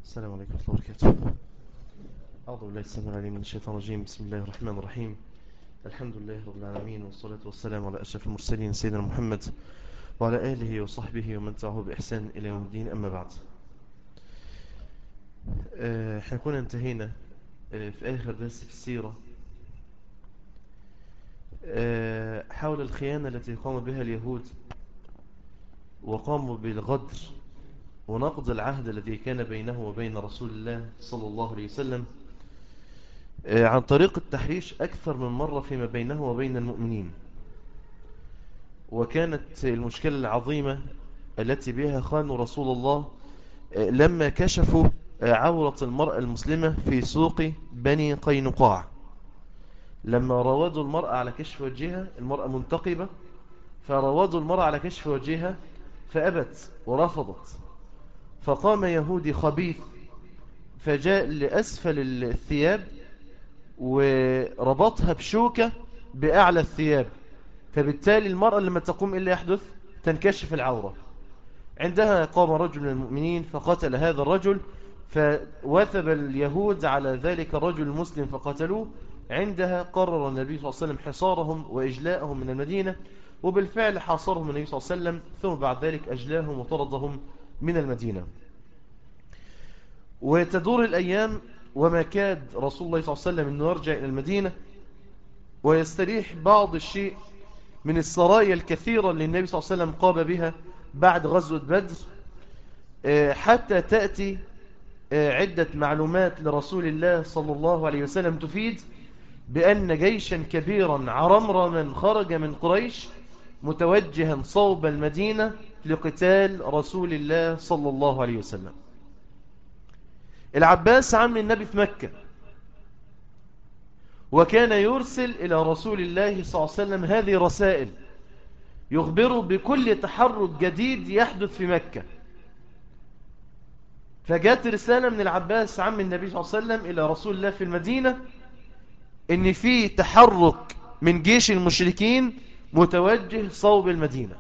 السلام عليكم ورحمة الله وبركاته أعوذ بالله السلام عليكم من الشيطان الرجيم بسم الله الرحمن الرحيم الحمد لله رب العالمين والصلاة والسلام على أشرف المرسلين سيدنا محمد وعلى آله وصحبه ومن تعه بإحسان إلى يوم الدين أما بعد احنا كنا انتهينا في آخر درس في السيرة حول الخيانة التي قام بها اليهود وقاموا بالغدر ونقض العهد الذي كان بينه وبين رسول الله صلى الله عليه وسلم عن طريق التحريش أكثر من مرة فيما بينه وبين المؤمنين وكانت المشكلة العظيمة التي بها خانوا رسول الله لما كشفوا عورة المرأة المسلمة في سوق بني قينقاع لما راودوا المرأة على كشف وجهها المرأة منتقبة فراودوا المرأة على كشف وجهها فأبت ورفضت فقام يهودي خبيث فجاء لأسفل الثياب وربطها بشوكة بأعلى الثياب فبالتالي المرأة لما تقوم إلا يحدث تنكشف العورة عندها قام رجل من المؤمنين فقتل هذا الرجل فوثب اليهود على ذلك الرجل المسلم فقتلوه عندها قرر النبي صلى الله عليه وسلم حصارهم وإجلاءهم من المدينة وبالفعل حاصرهم النبي صلى الله عليه وسلم ثم بعد ذلك أجلاهم وطردهم من المدينة وتدور الأيام وما كاد رسول الله صلى الله عليه وسلم أنه يرجع إلى المدينة ويستريح بعض الشيء من السرايا الكثيرة اللي النبي صلى الله عليه وسلم قام بها بعد غزوة بدر حتى تأتي عدة معلومات لرسول الله صلى الله عليه وسلم تفيد بأن جيشا كبيرا عرمرما خرج من قريش متوجها صوب المدينة لقتال رسول الله صلى الله عليه وسلم العباس عم النبي في مكة وكان يرسل إلى رسول الله صلى الله عليه وسلم هذه رسائل يخبره بكل تحرك جديد يحدث في مكة فجاءت رسالة من العباس عم النبي صلى الله عليه وسلم إلى رسول الله في المدينة إن في تحرك من جيش المشركين متوجه صوب المدينة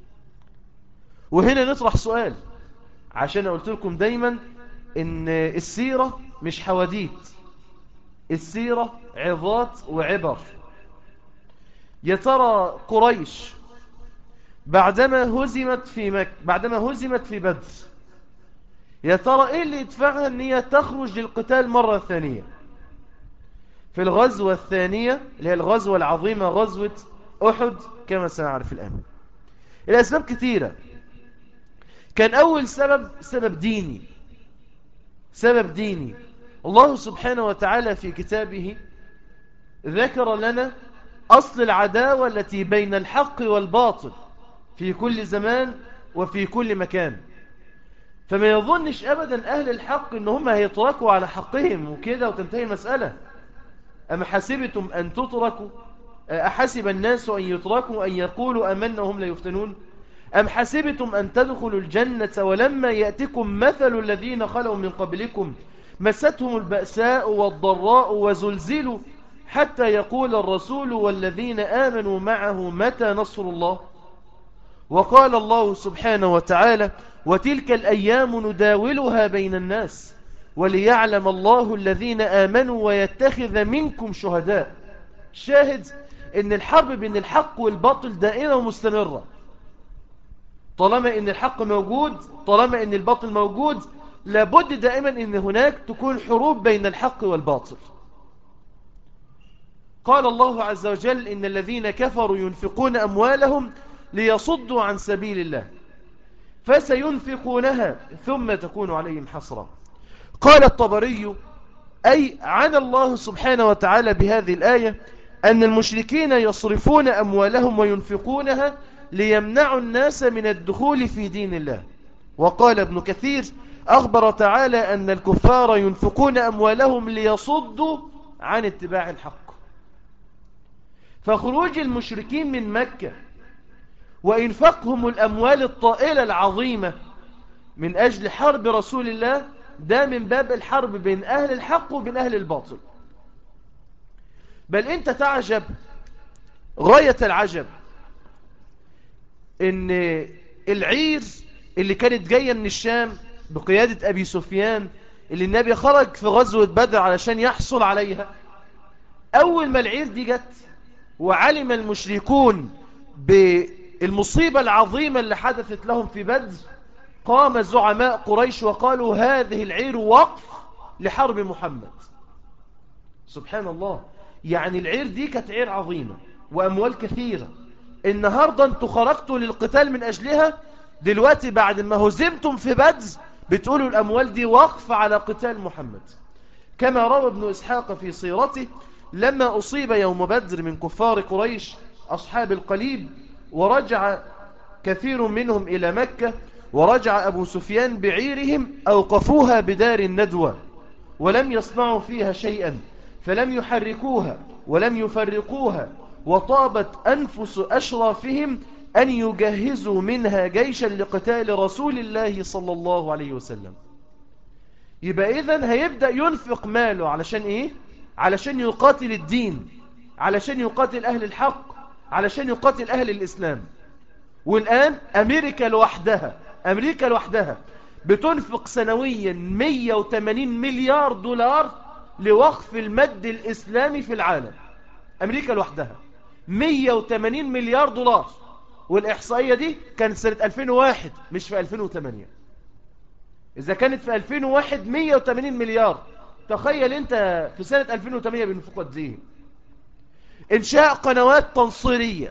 وهنا نطرح سؤال عشان قلت لكم دايما ان السيرة مش حواديت السيرة عظات وعبر يا ترى قريش بعدما هزمت في مك بعدما هزمت في بدر يا ترى ايه اللي يدفعها ان هي تخرج للقتال مرة ثانية في الغزوة الثانية اللي هي الغزوة العظيمة غزوة أحد كما سنعرف الآن الأسباب كثيرة كان أول سبب سبب ديني سبب ديني الله سبحانه وتعالى في كتابه ذكر لنا أصل العداوة التي بين الحق والباطل في كل زمان وفي كل مكان فما يظنش أبدا أهل الحق إن هم هيتركوا على حقهم وكده وتنتهي المسألة أم حسبتم أن تتركوا أحسب الناس أن يتركوا أن يقولوا أمنا وهم لا يفتنون أم حسبتم أن تدخلوا الجنة ولما يأتكم مثل الذين خلوا من قبلكم مستهم البأساء والضراء وزلزلوا حتى يقول الرسول والذين آمنوا معه متى نصر الله وقال الله سبحانه وتعالى وتلك الأيام نداولها بين الناس وليعلم الله الذين آمنوا ويتخذ منكم شهداء شاهد ان الحرب بين الحق والباطل دائمة ومستمرة طالما ان الحق موجود طالما ان الباطل موجود لابد دائما ان هناك تكون حروب بين الحق والباطل قال الله عز وجل إن الذين كفروا ينفقون أموالهم ليصدوا عن سبيل الله فسينفقونها ثم تكون عليهم حسرة قال الطبري أي عن الله سبحانه وتعالى بهذه الآية أن المشركين يصرفون أموالهم وينفقونها ليمنعوا الناس من الدخول في دين الله وقال ابن كثير أخبر تعالى أن الكفار ينفقون أموالهم ليصدوا عن اتباع الحق فخروج المشركين من مكة وإنفقهم الأموال الطائلة العظيمة من أجل حرب رسول الله ده من باب الحرب بين أهل الحق وبين أهل الباطل بل أنت تعجب غاية العجب ان العير اللي كانت جاية من الشام بقيادة أبي سفيان اللي النبي خرج في غزوة بدر علشان يحصل عليها أول ما العير دي جت وعلم المشركون بالمصيبة العظيمة اللي حدثت لهم في بدر قام زعماء قريش وقالوا هذه العير وقف لحرب محمد سبحان الله يعني العير دي كانت عير عظيمة وأموال كثيرة النهاردة انتوا خرجتوا للقتال من أجلها دلوقتي بعد ما هزمتم في بدر بتقولوا الأموال دي وقف على قتال محمد كما روى ابن إسحاق في سيرته لما أصيب يوم بدر من كفار قريش أصحاب القليب ورجع كثير منهم إلى مكة ورجع أبو سفيان بعيرهم أوقفوها بدار الندوة ولم يصنعوا فيها شيئا فلم يحركوها ولم يفرقوها وطابت أنفس أشرافهم أن يجهزوا منها جيشا لقتال رسول الله صلى الله عليه وسلم يبقى إذن هيبدأ ينفق ماله علشان إيه؟ علشان يقاتل الدين علشان يقاتل أهل الحق علشان يقاتل أهل الإسلام والآن أمريكا لوحدها أمريكا لوحدها بتنفق سنويا 180 مليار دولار لوقف المد الإسلامي في العالم أمريكا لوحدها 180 مليار دولار والإحصائية دي كانت سنة 2001 مش في 2008 إذا كانت في 2001 180 مليار تخيل أنت في سنة 2008 بينفقوا قد إيه إنشاء قنوات تنصيرية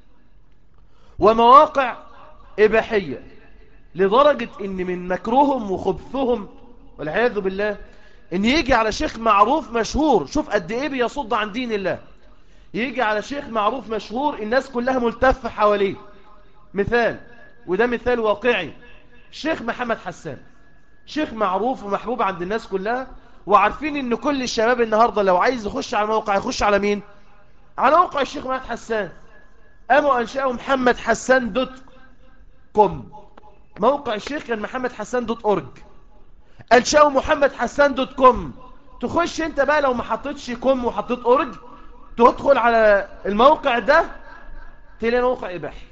ومواقع إباحية لدرجة إن من مكروهم وخبثهم والعياذ بالله إن يجي على شيخ معروف مشهور شوف قد إيه بيصد عن دين الله يجي على شيخ معروف مشهور الناس كلها ملتفة حواليه مثال وده مثال واقعي شيخ محمد حسان شيخ معروف ومحبوب عند الناس كلها وعارفين ان كل الشباب النهاردة لو عايز يخش على موقع يخش على مين على موقع الشيخ محمد حسان قاموا انشأوا محمد حسان دوت كوم موقع الشيخ كان محمد حسان دوت اورج انشأوا محمد حسان دوت كوم تخش انت بقى لو ما حطيتش كوم وحطيت اورج تدخل على الموقع ده تلاقي موقع إباحي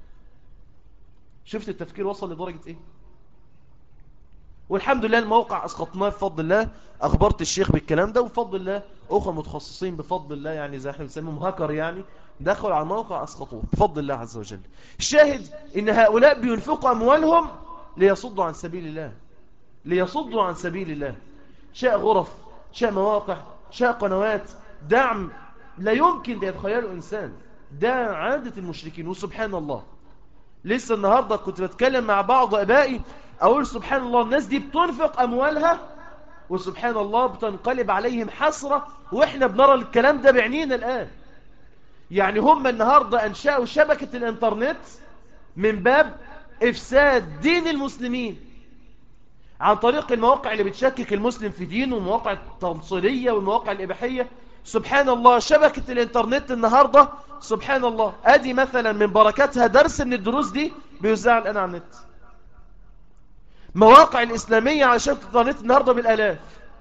شفت التفكير وصل لدرجة ايه والحمد لله الموقع اسقطناه بفضل الله اخبرت الشيخ بالكلام ده وبفضل الله اخوة متخصصين بفضل الله يعني زي احنا بنسميهم هاكر يعني دخلوا على الموقع اسقطوه بفضل الله عز وجل الشاهد ان هؤلاء بينفقوا اموالهم ليصدوا عن سبيل الله ليصدوا عن سبيل الله شاء غرف شاء مواقع شاء قنوات دعم لا يمكن يتخيله إنسان ده عادة المشركين وسبحان الله لسه النهاردة كنت بتكلم مع بعض أبائي أقول سبحان الله الناس دي بتنفق أموالها وسبحان الله بتنقلب عليهم حسرة وإحنا بنرى الكلام ده بعينينا الآن يعني هم النهاردة أنشأوا شبكة الإنترنت من باب إفساد دين المسلمين عن طريق المواقع اللي بتشكك المسلم في دينه والمواقع التنصيرية والمواقع الإباحية سبحان الله شبكة الانترنت النهاردة سبحان الله ادي مثلا من بركاتها درس من الدروس دي بيوزع الان على النت مواقع الاسلامية على شبكة الانترنت النهاردة بالالاف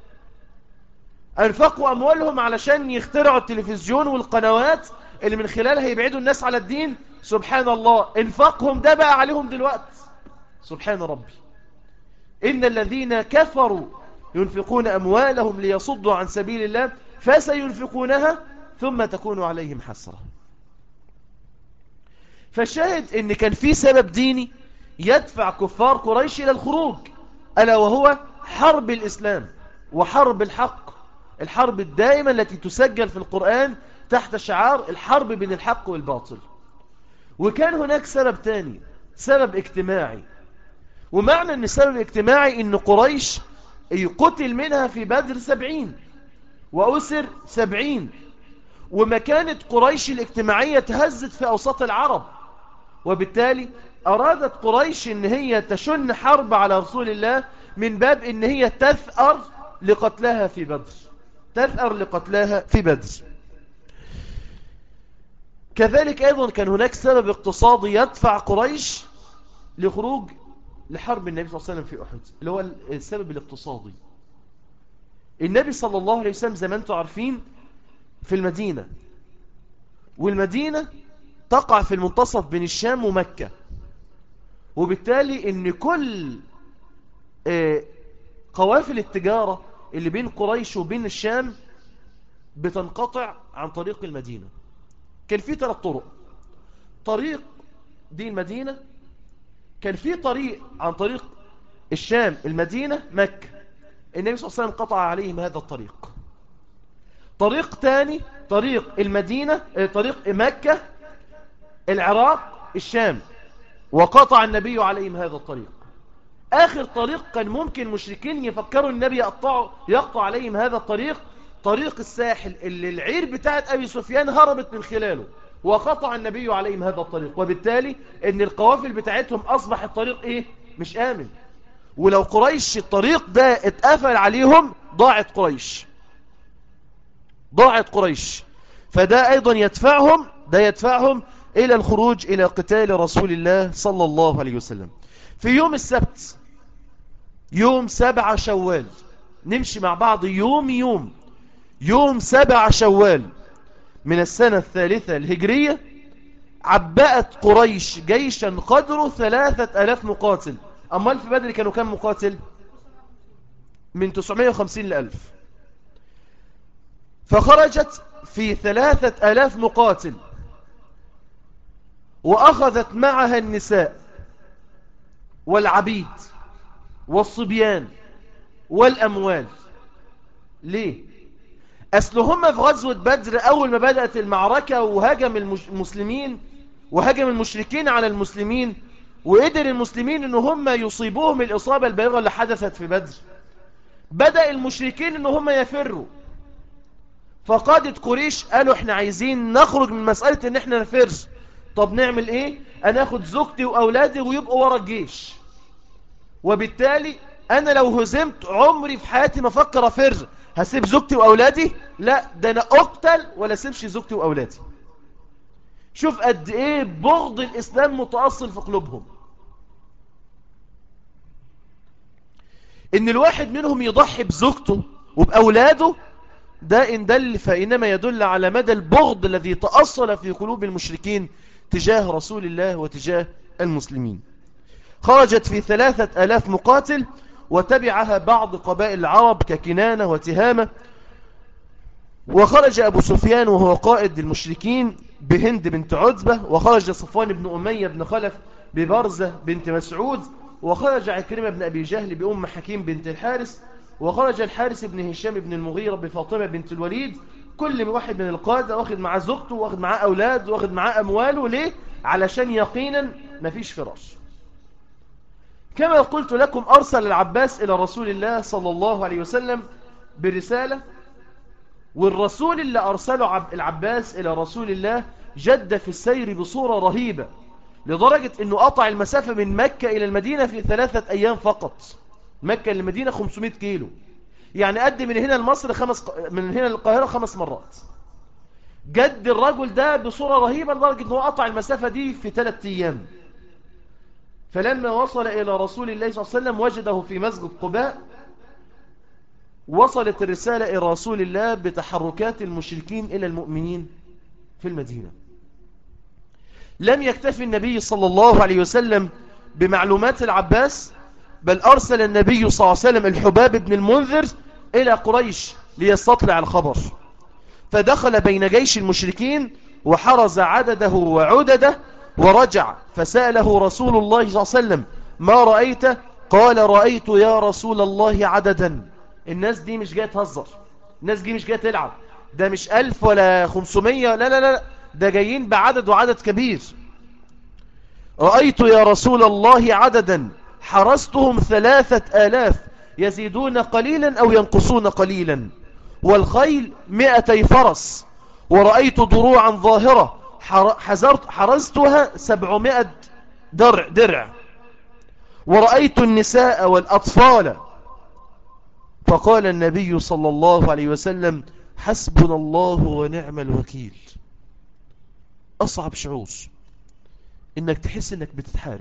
انفقوا اموالهم علشان يخترعوا التلفزيون والقنوات اللي من خلالها يبعدوا الناس على الدين سبحان الله انفقهم ده بقى عليهم دلوقتي سبحان ربي إن الذين كفروا ينفقون أموالهم ليصدوا عن سبيل الله فسينفقونها ثم تكون عليهم حسرة فالشاهد ان كان في سبب ديني يدفع كفار قريش الى الخروج ألا وهو حرب الإسلام وحرب الحق الحرب الدائمة التي تسجل في القرآن تحت شعار الحرب بين الحق والباطل وكان هناك سبب تاني سبب اجتماعي ومعنى ان السبب الاجتماعي ان قريش يقتل منها في بدر سبعين وأسر سبعين ومكانة قريش الاجتماعية تهزت في أوسط العرب وبالتالي أرادت قريش ان هي تشن حرب على رسول الله من باب ان هي تثأر لقتلها في بدر تثأر لقتلها في بدر كذلك أيضا كان هناك سبب اقتصادي يدفع قريش لخروج لحرب النبي صلى الله عليه وسلم في أحد اللي هو السبب الاقتصادي النبي صلى الله عليه وسلم زي ما انتم عارفين في المدينة والمدينة تقع في المنتصف بين الشام ومكة وبالتالي ان كل قوافل التجارة اللي بين قريش وبين الشام بتنقطع عن طريق المدينة كان في ثلاث طرق طريق دي المدينة كان في طريق عن طريق الشام المدينة مكة النبي صلى الله عليه وسلم قطع عليهم هذا الطريق طريق تاني طريق المدينة آه، طريق مكة العراق الشام وقطع النبي عليهم هذا الطريق آخر طريق كان ممكن مشركين يفكروا النبي يقطع, يقطع عليهم هذا الطريق طريق الساحل اللي العير بتاعت أبي سفيان هربت من خلاله وقطع النبي عليهم هذا الطريق وبالتالي ان القوافل بتاعتهم أصبح الطريق إيه؟ مش آمن ولو قريش الطريق ده اتقفل عليهم ضاعت قريش ضاعت قريش فده أيضا يدفعهم ده يدفعهم إلى الخروج إلى قتال رسول الله صلى الله عليه وسلم في يوم السبت يوم سبع شوال نمشي مع بعض يوم يوم يوم سبع شوال من السنة الثالثة الهجرية عبأت قريش جيشا قدره ثلاثة ألاف مقاتل أمال في بدر كانوا كم مقاتل من 950 لألف فخرجت في ثلاثة ألاف مقاتل وأخذت معها النساء والعبيد والصبيان والأموال ليه؟ أصل هم في غزوة بدر أول ما بدأت المعركة وهجم المسلمين وهجم المشركين على المسلمين وقدر المسلمين ان هم يصيبوهم الإصابة البالغة اللي حدثت في بدر بدأ المشركين ان هم يفروا فقادة قريش قالوا احنا عايزين نخرج من مسألة ان احنا نفر طب نعمل ايه انا اخد زوجتي واولادي ويبقوا ورا الجيش وبالتالي انا لو هزمت عمري في حياتي ما افكر افر هسيب زوجتي واولادي لا ده انا اقتل ولا اسيبش زوجتي واولادي شوف قد ايه بغض الاسلام متأصل في قلوبهم ان الواحد منهم يضحي بزوجته وبأولاده ده إن دل فإنما يدل على مدى البغض الذي تأصل في قلوب المشركين تجاه رسول الله وتجاه المسلمين خرجت في ثلاثة ألاف مقاتل وتبعها بعض قبائل العرب ككنانة وتهامة وخرج أبو سفيان وهو قائد المشركين بهند بنت عتبة وخرج صفوان بن أمية بن خلف ببرزة بنت مسعود وخرج عكرمة بن أبي جهل بأم حكيم بنت الحارس وخرج الحارس بن هشام بن المغيرة بفاطمة بنت الوليد كل واحد من القادة واخد معاه زوجته واخد معاه أولاد واخد معاه أمواله ليه؟ علشان يقينا مفيش فراش كما قلت لكم أرسل العباس إلى رسول الله صلى الله عليه وسلم برسالة والرسول اللي أرسله العباس إلى رسول الله جد في السير بصورة رهيبة لدرجة أنه قطع المسافة من مكة إلى المدينة في ثلاثة أيام فقط مكة للمدينة 500 كيلو يعني قد من هنا لمصر خمس من هنا للقاهرة خمس مرات جد الرجل ده بصورة رهيبة لدرجة أنه قطع المسافة دي في ثلاثة أيام فلما وصل إلى رسول الله صلى الله عليه وسلم وجده في مسجد قباء وصلت الرسالة إلى رسول الله بتحركات المشركين إلى المؤمنين في المدينة لم يكتفي النبي صلى الله عليه وسلم بمعلومات العباس بل أرسل النبي صلى الله عليه وسلم الحباب بن المنذر إلى قريش ليستطلع الخبر فدخل بين جيش المشركين وحرز عدده وعدده ورجع فسأله رسول الله صلى الله عليه وسلم ما رأيت قال رأيت يا رسول الله عددا الناس دي مش جاية تهزر الناس دي مش جاية تلعب ده مش ألف ولا خمسمية لا لا لا ده جايين بعدد وعدد كبير رأيت يا رسول الله عددا حرستهم ثلاثة آلاف يزيدون قليلا أو ينقصون قليلا والخيل مئتي فرس ورأيت ضروعا ظاهرة حزرت حرزتها سبعمائة درع, درع ورأيت النساء والأطفال فقال النبي صلى الله عليه وسلم حسبنا الله ونعم الوكيل أصعب شعور إنك تحس إنك بتتحارب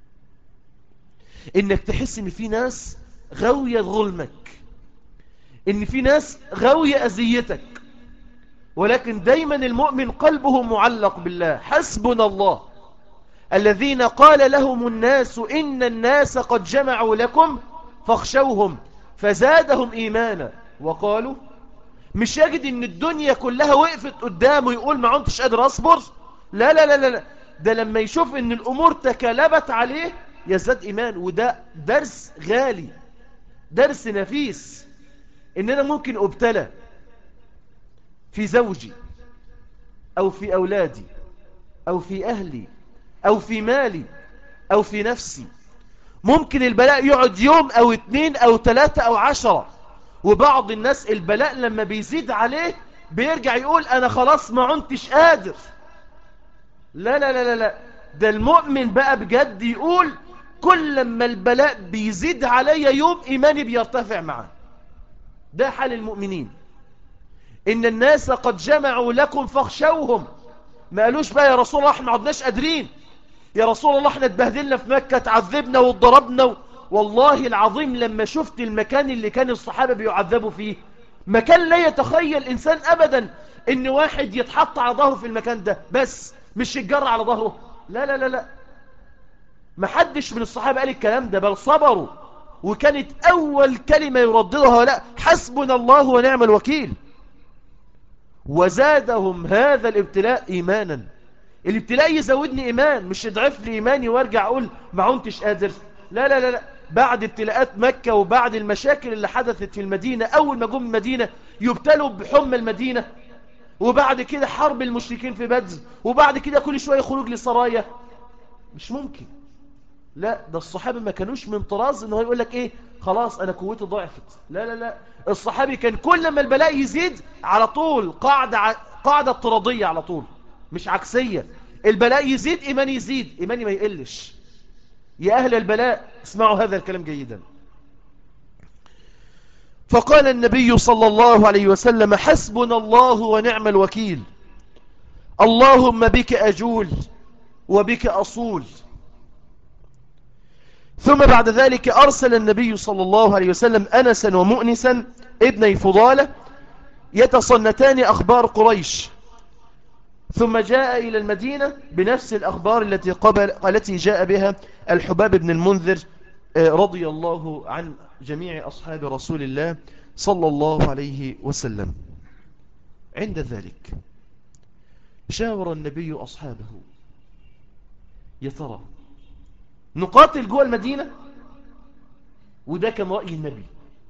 إنك تحس إن في ناس غاوية ظلمك إن في ناس غاوية أذيتك ولكن دايما المؤمن قلبه معلق بالله حسبنا الله الذين قال لهم الناس إن الناس قد جمعوا لكم فاخشوهم فزادهم إيمانا وقالوا مش يجد ان الدنيا كلها وقفت قدامه يقول ما عنتش قادر اصبر لا لا لا لا ده لما يشوف ان الامور تكالبت عليه يزداد ايمان وده درس غالي درس نفيس ان انا ممكن ابتلى في زوجي او في اولادي او في اهلي او في مالي او في نفسي ممكن البلاء يقعد يوم او اتنين او تلاتة او عشرة وبعض الناس البلاء لما بيزيد عليه بيرجع يقول انا خلاص ما عنتش قادر لا لا لا لا لا ده المؤمن بقى بجد يقول كل لما البلاء بيزيد علي يوم ايماني بيرتفع معه ده حال المؤمنين ان الناس قد جمعوا لكم فاخشوهم ما قالوش بقى يا رسول الله احنا ما عدناش قادرين يا رسول الله احنا اتبهدلنا في مكة تعذبنا واتضربنا و... والله العظيم لما شفت المكان اللي كان الصحابة بيعذبوا فيه مكان لا يتخيل إنسان أبدا إن واحد يتحط على ظهره في المكان ده بس مش يتجرى على ظهره لا لا لا لا ما حدش من الصحابة قال الكلام ده بل صبروا وكانت أول كلمة يرددها لا حسبنا الله ونعم الوكيل وزادهم هذا الابتلاء إيمانا الابتلاء يزودني إيمان مش يضعف لي إيماني وارجع أقول ما عنتش قادر لا لا لا لا بعد ابتلاءات مكة وبعد المشاكل اللي حدثت في المدينة أول ما جم المدينة يبتلوا بحمى المدينة وبعد كده حرب المشركين في بدر وبعد كده كل شوية خروج لسرايا مش ممكن لا ده الصحابة ما كانوش من طراز انه يقول لك ايه خلاص انا قوتي ضعفت لا لا لا الصحابي كان كل ما البلاء يزيد على طول قاعدة ع... قاعدة اضطرادية على طول مش عكسية البلاء يزيد ايماني يزيد ايماني ما يقلش يا أهل البلاء اسمعوا هذا الكلام جيدا فقال النبي صلى الله عليه وسلم حسبنا الله ونعم الوكيل اللهم بك أجول وبك أصول ثم بعد ذلك أرسل النبي صلى الله عليه وسلم أنسا ومؤنسا ابني فضالة يتصنتان أخبار قريش ثم جاء إلى المدينة بنفس الأخبار التي, قبل التي جاء بها الحباب بن المنذر رضي الله عن جميع أصحاب رسول الله صلى الله عليه وسلم عند ذلك شاور النبي أصحابه يا ترى نقاتل جوه المدينة وده كان رأي النبي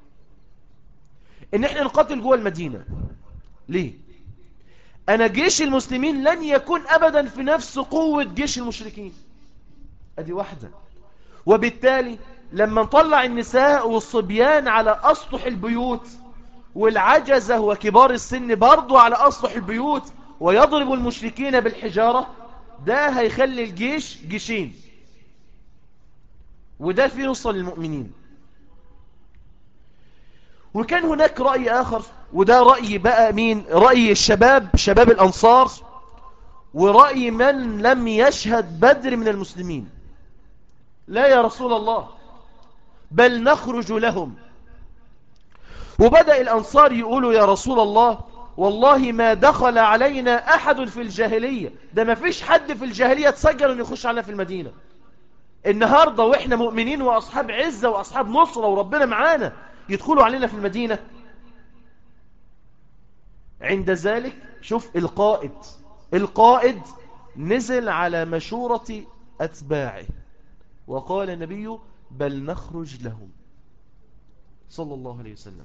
ان احنا نقاتل جوه المدينة ليه أنا جيش المسلمين لن يكون أبدا في نفس قوة جيش المشركين أدي واحدة وبالتالي لما نطلع النساء والصبيان على أسطح البيوت والعجزة وكبار السن برضو على أسطح البيوت ويضرب المشركين بالحجارة ده هيخلي الجيش جيشين وده في نصة للمؤمنين وكان هناك رأي آخر وده رأي بقى مين رأي الشباب شباب الأنصار ورأي من لم يشهد بدر من المسلمين لا يا رسول الله بل نخرج لهم وبدأ الأنصار يقولوا يا رسول الله والله ما دخل علينا أحد في الجاهلية ده ما فيش حد في الجاهلية تسجل أن يخش علينا في المدينة النهاردة وإحنا مؤمنين وأصحاب عزة وأصحاب نصرة وربنا معانا يدخلوا علينا في المدينة عند ذلك شوف القائد القائد نزل على مشورة أتباعه وقال النبي بل نخرج لهم صلى الله عليه وسلم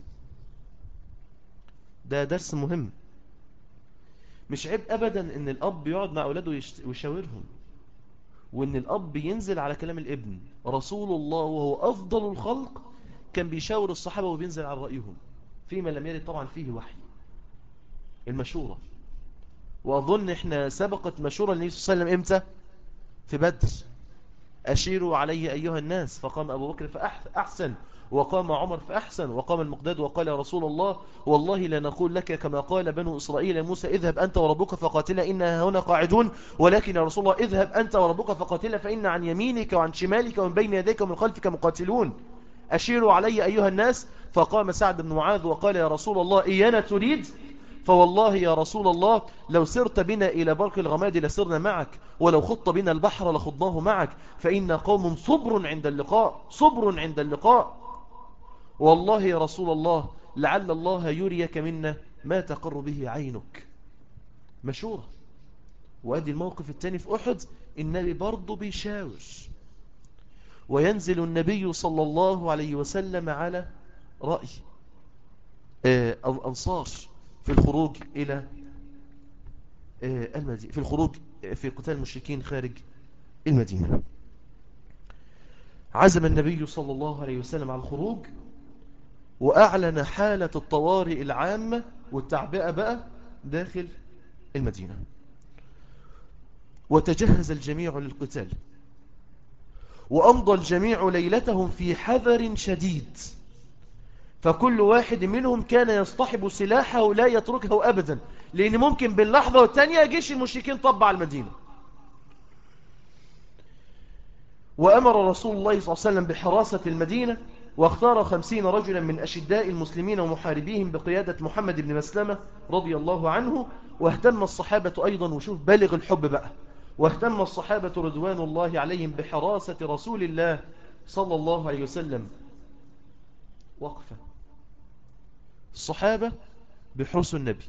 ده درس مهم مش عيب أبدا ان الأب يقعد مع أولاده ويشاورهم وان الأب ينزل على كلام الابن رسول الله وهو أفضل الخلق كان بيشاور الصحابة وبينزل على رأيهم فيما لم يرد طبعا فيه وحي المشورة وأظن إحنا سبقت مشورة النبي صلى الله عليه وسلم إمتى في بدر أشيروا علي أيها الناس فقام أبو بكر فأحسن وقام عمر فأحسن وقام المقداد وقال يا رسول الله والله لا نقول لك كما قال بنو إسرائيل موسى اذهب أنت وربك فقاتلا إنا هنا قاعدون ولكن يا رسول الله اذهب أنت وربك فقاتلا فإن عن يمينك وعن شمالك ومن بين يديك ومن خلفك مقاتلون أشيروا علي أيها الناس فقام سعد بن معاذ وقال يا رسول الله إيانا تريد فوالله يا رسول الله لو سرت بنا إلى برق الغماد لسرنا معك ولو خط بنا البحر لخضناه معك فإن قوم صبر عند اللقاء صبر عند اللقاء والله يا رسول الله لعل الله يريك منا ما تقر به عينك مشورة وادي الموقف الثاني في أحد النبي برضه بيشاور وينزل النبي صلى الله عليه وسلم على رأي آه، الأنصار في الخروج إلى آه، المدينة في الخروج في قتال المشركين خارج المدينة عزم النبي صلى الله عليه وسلم على الخروج وأعلن حالة الطوارئ العامة والتعبئة بقى داخل المدينة وتجهز الجميع للقتال وأمضى الجميع ليلتهم في حذر شديد فكل واحد منهم كان يصطحب سلاحه لا يتركه أبدا لأن ممكن باللحظة والتانية جيش المشركين طبع المدينة وأمر رسول الله صلى الله عليه وسلم بحراسة المدينة واختار خمسين رجلا من أشداء المسلمين ومحاربيهم بقيادة محمد بن مسلمة رضي الله عنه واهتم الصحابة أيضا وشوف بالغ الحب بقى واهتم الصحابة رضوان الله عليهم بحراسة رسول الله صلى الله عليه وسلم وقفة الصحابة بحرس النبي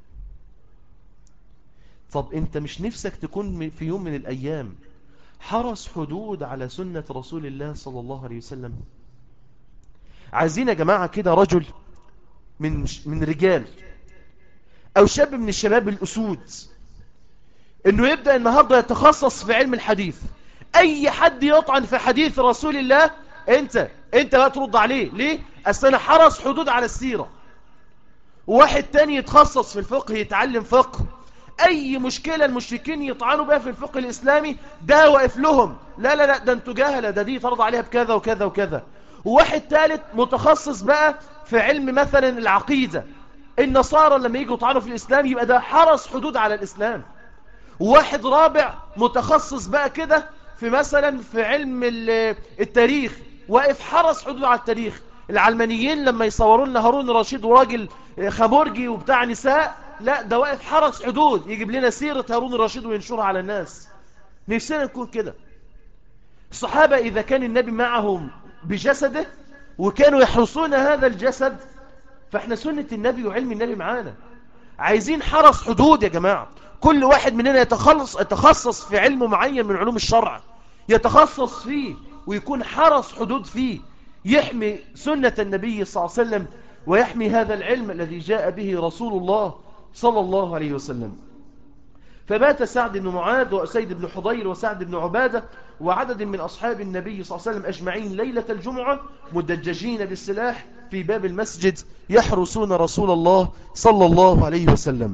طب انت مش نفسك تكون في يوم من الأيام حرس حدود على سنة رسول الله صلى الله عليه وسلم عايزين يا جماعة كده رجل من, من رجال أو شاب من الشباب الأسود انه يبدأ النهاردة يتخصص في علم الحديث اي حد يطعن في حديث رسول الله انت انت بقى ترد عليه ليه اصل حرس حدود على السيرة وواحد تاني يتخصص في الفقه يتعلم فقه اي مشكلة المشركين يطعنوا بها في الفقه الاسلامي ده واقف لهم لا لا لا ده انتوا جاهلة ده دي ترضى عليها بكذا وكذا وكذا وواحد ثالث متخصص بقى في علم مثلا العقيدة النصارى لما يجوا يطعنوا في الاسلام يبقى ده حرس حدود على الاسلام وواحد رابع متخصص بقى كده في مثلا في علم التاريخ واقف حرس حدود على التاريخ العلمانيين لما يصوروا لنا هارون رشيد وراجل خمورجي وبتاع نساء لا ده واقف حرس حدود يجيب لنا سيرة هارون الرشيد وينشرها على الناس نفسنا نكون كده الصحابة إذا كان النبي معهم بجسده وكانوا يحرسون هذا الجسد فاحنا سنة النبي وعلم النبي معانا عايزين حرس حدود يا جماعة كل واحد مننا يتخلص يتخصص في علم معين من علوم الشرع يتخصص فيه ويكون حرس حدود فيه يحمي سنة النبي صلى الله عليه وسلم ويحمي هذا العلم الذي جاء به رسول الله صلى الله عليه وسلم فبات سعد بن معاذ وأسيد بن حضير وسعد بن عبادة وعدد من أصحاب النبي صلى الله عليه وسلم أجمعين ليلة الجمعة مدججين بالسلاح في باب المسجد يحرسون رسول الله صلى الله عليه وسلم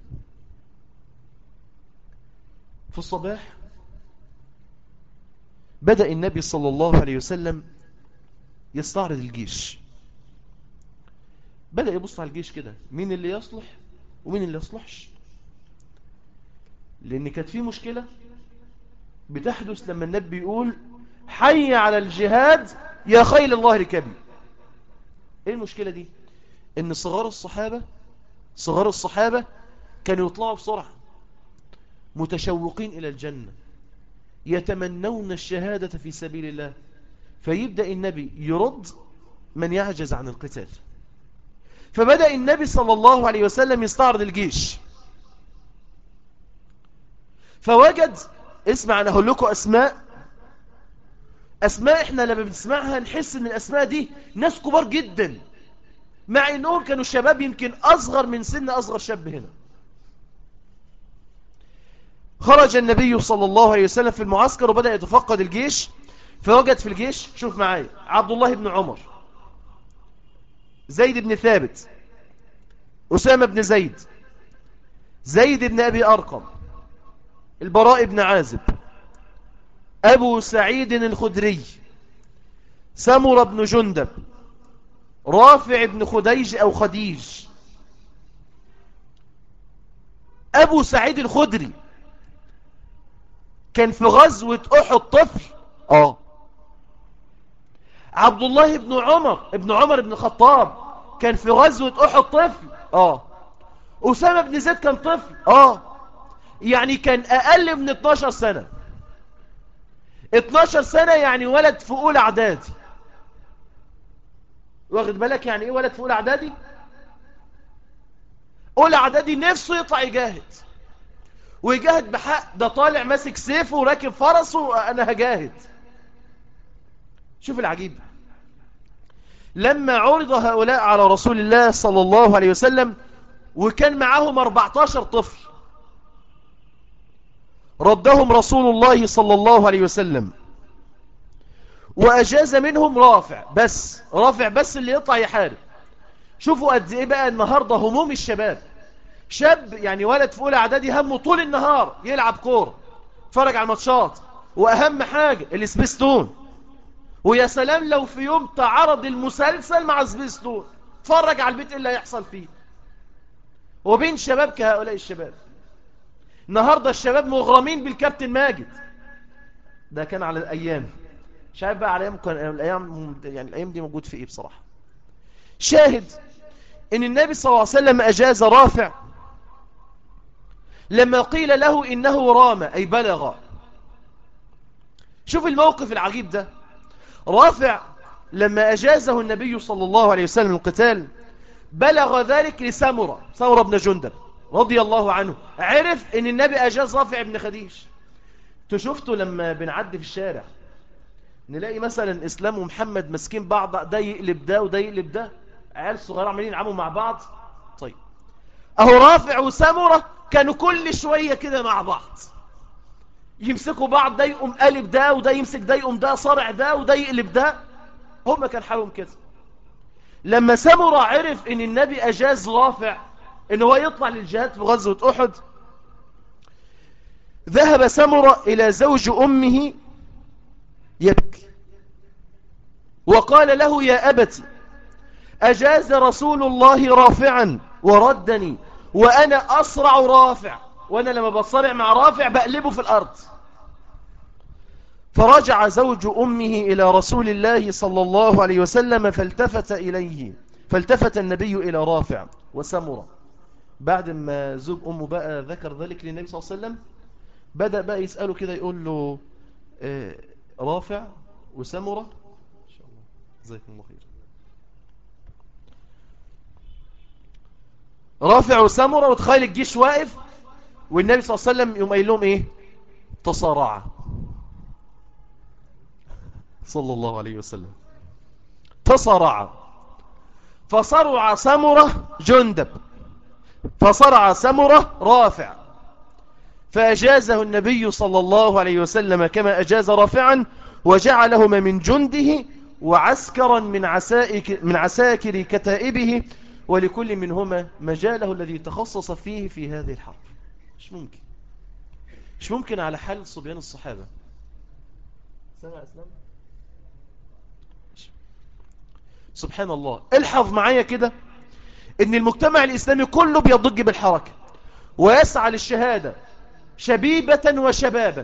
في الصباح بدأ النبي صلى الله عليه وسلم يستعرض الجيش بدأ يبص على الجيش كده مين اللي يصلح ومين اللي يصلحش لأن كانت في مشكلة بتحدث لما النبي يقول حي على الجهاد يا خيل الله ركبي ايه المشكلة دي ان صغار الصحابة صغار الصحابة كانوا يطلعوا بسرعة متشوقين إلى الجنة يتمنون الشهادة في سبيل الله فيبدأ النبي يرد من يعجز عن القتال فبدأ النبي صلى الله عليه وسلم يستعرض الجيش فوجد اسمع أنا هقول لكم أسماء أسماء إحنا لما بنسمعها نحس أن الأسماء دي ناس كبار جدا مع أنهم كانوا شباب يمكن أصغر من سن أصغر شاب هنا خرج النبي صلى الله عليه وسلم في المعسكر وبدأ يتفقد الجيش فوجد في الجيش شوف معايا عبد الله بن عمر زيد بن ثابت أسامة بن زيد زيد بن أبي أرقم البراء بن عازب أبو سعيد الخدري سمر بن جندب رافع بن خديج أو خديج أبو سعيد الخدري كان في غزوة أحد طفل آه عبد الله بن عمر ابن عمر بن الخطاب كان في غزوة أحد طفل آه أسامة بن زيد كان طفل آه يعني كان أقل من 12 سنة 12 سنة يعني ولد في أولى اعدادي واخد بالك يعني ايه ولد في اولى اعدادي اولى اعدادي نفسه يطلع يجاهد ويجاهد بحق ده طالع ماسك سيفه وراكب فرسه انا هجاهد شوف العجيب لما عرض هؤلاء على رسول الله صلى الله عليه وسلم وكان معهم 14 طفل ردهم رسول الله صلى الله عليه وسلم وأجاز منهم رافع بس رافع بس اللي يطلع يحارب شوفوا قد ايه بقى النهاردة هموم الشباب شاب يعني ولد في اولى اعدادي همه طول النهار يلعب كورة يتفرج على الماتشات واهم حاجة السبيستون ويا سلام لو في يوم تعرض المسلسل مع سبيستون اتفرج على البيت ايه اللي هيحصل فيه وبين شباب كهؤلاء الشباب النهاردة الشباب مغرمين بالكابتن ماجد ده كان على الايام مش عارف بقى على ايام كان الايام يعني الايام دي موجود في ايه بصراحه شاهد ان النبي صلى الله عليه وسلم اجاز رافع لما قيل له انه رام اي بلغ شوف الموقف العجيب ده رافع لما اجازه النبي صلى الله عليه وسلم القتال بلغ ذلك لسمرة سمرة بن جندب رضي الله عنه عرف ان النبي اجاز رافع بن خديش تشوفته لما بنعدي في الشارع نلاقي مثلا اسلام ومحمد ماسكين بعض ده يقلب ده وده يقلب ده عيال صغيره عمالين يلعبوا مع بعض طيب اهو رافع وسمره كانوا كل شويه كده مع بعض يمسكوا بعض ده يقوم قلب ده وده يمسك ده يقوم ده صارع ده وده يقلب ده هم كان حالهم كده لما سمره عرف ان النبي اجاز رافع ان هو يطلع للجهاد في غزوه احد ذهب سمره الى زوج امه يبكي وقال له يا أبت أجاز رسول الله رافعا وردني وأنا أصرع رافع وأنا لما بصرع مع رافع بقلبه في الأرض فرجع زوج أمه إلى رسول الله صلى الله عليه وسلم فالتفت إليه فالتفت النبي إلى رافع وسمر بعد ما زوج أمه بقى ذكر ذلك للنبي صلى الله عليه وسلم بدأ بقى يسأله كده يقول له آه رافع وسمرة إن شاء الله جزاكم الله خير رافع وسمرة وتخيل الجيش واقف والنبي صلى الله عليه وسلم يوم قايل لهم ايه تصارع صلى الله عليه وسلم تصارع فصرع سمرة جندب فصرع سمرة رافع فأجازه النبي صلى الله عليه وسلم كما أجاز رافعا وجعلهما من جنده وعسكرا من عساكر, من عساكر كتائبه ولكل منهما مجاله الذي تخصص فيه في هذه الحرب مش ممكن مش ممكن على حال صبيان الصحابة سمع اسلام سبحان الله الحظ معايا كده ان المجتمع الاسلامي كله بيضج بالحركة ويسعى للشهادة شبيبة وشبابا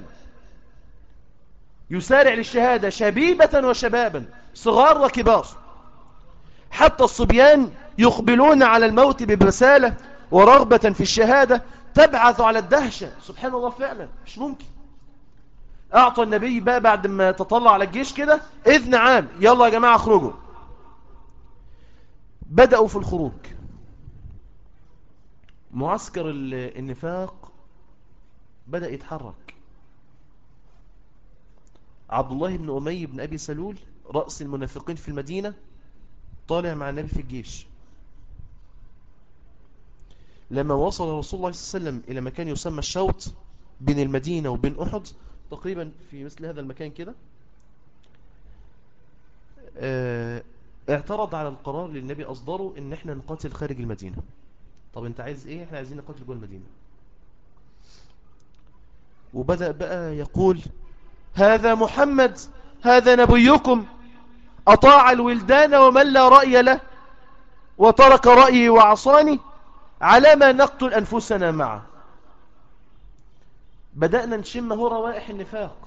يسارع للشهادة شبيبة وشبابا صغار وكبار حتى الصبيان يقبلون على الموت ببسالة ورغبة في الشهادة تبعث على الدهشة سبحان الله فعلا مش ممكن أعطى النبي بقى بعد ما تطلع على الجيش كده إذن عام يلا يا جماعة اخرجوا بدأوا في الخروج معسكر النفاق بدأ يتحرك عبد الله بن أمي بن أبي سلول رأس المنافقين في المدينة طالع مع النبي في الجيش لما وصل رسول الله صلى الله عليه وسلم إلى مكان يسمى الشوط بين المدينة وبين أحد تقريبا في مثل هذا المكان كده اعترض على القرار اللي النبي أصدره إن احنا نقاتل خارج المدينة طب انت عايز ايه احنا عايزين نقاتل جوه المدينة وبدأ بقى يقول هذا محمد هذا نبيكم أطاع الولدان ومن لا رأي له وترك رأيي وعصاني على ما نقتل أنفسنا معه بدأنا نشم هو روائح النفاق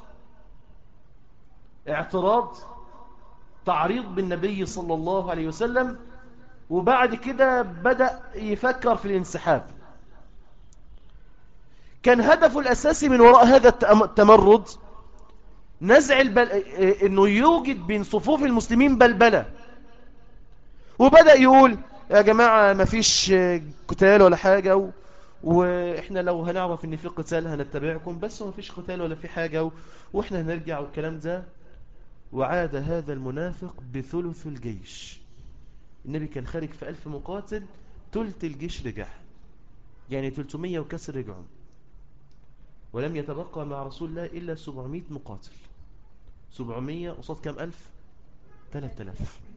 اعتراض تعريض بالنبي صلى الله عليه وسلم وبعد كده بدأ يفكر في الانسحاب كان هدفه الأساسي من وراء هذا التمرد نزع البل... انه يوجد بين صفوف المسلمين بلبلة وبدأ يقول يا جماعة ما فيش قتال ولا حاجة و... واحنا لو هنعرف ان في قتال هنتبعكم بس ما فيش قتال ولا في حاجة و... واحنا هنرجع والكلام ده وعاد هذا المنافق بثلث الجيش النبي كان خارج في ألف مقاتل تلت الجيش رجع يعني 300 وكسر رجعوا ولم يتبقى مع رسول الله إلا 700 مقاتل 700 قصاد كم ألف 3000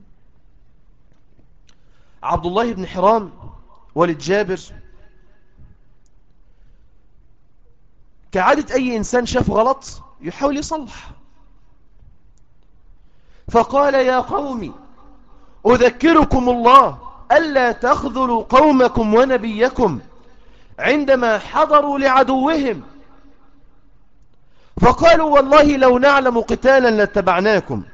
عبد الله بن حرام والد جابر كعادة أي إنسان شاف غلط يحاول يصلح فقال يا قومي أذكركم الله ألا تخذلوا قومكم ونبيكم عندما حضروا لعدوهم فقالوا والله لو نعلم قتالا لاتبعناكم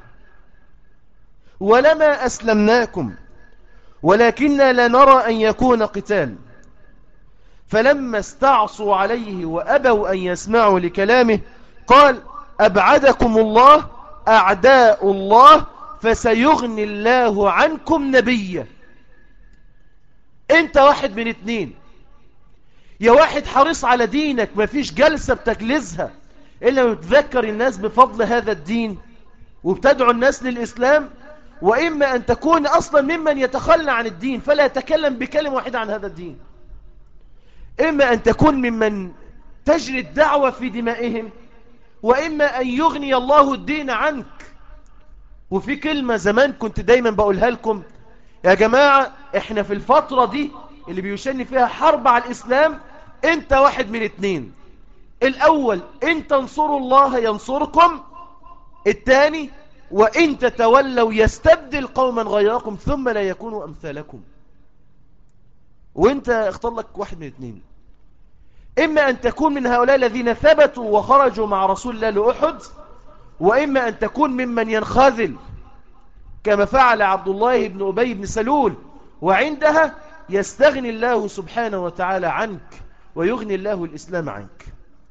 ولما أسلمناكم ولكننا لا نرى أن يكون قتال فلما استعصوا عليه وأبوا أن يسمعوا لكلامه قال أبعدكم الله أعداء الله فسيغني الله عنكم نبيا انت واحد من اتنين يا واحد حريص على دينك مفيش جلسة بتجلسها إلا بتذكر الناس بفضل هذا الدين وبتدعو الناس للإسلام وإما أن تكون أصلا ممن يتخلى عن الدين فلا يتكلم بكلمة واحدة عن هذا الدين إما أن تكون ممن تجري الدعوة في دمائهم وإما أن يغني الله الدين عنك وفي كلمة زمان كنت دايما بقولها لكم يا جماعة احنا في الفترة دي اللي بيشن فيها حرب على الإسلام انت واحد من اتنين الأول إن تنصروا الله ينصركم الثاني وإن تتولوا يستبدل قوما غيركم ثم لا يكونوا أمثالكم وانت اختار لك واحد من اثنين إما أن تكون من هؤلاء الذين ثبتوا وخرجوا مع رسول الله لأحد وإما أن تكون ممن ينخاذل كما فعل عبد الله بن أبي بن سلول وعندها يستغني الله سبحانه وتعالى عنك ويغني الله الإسلام عنك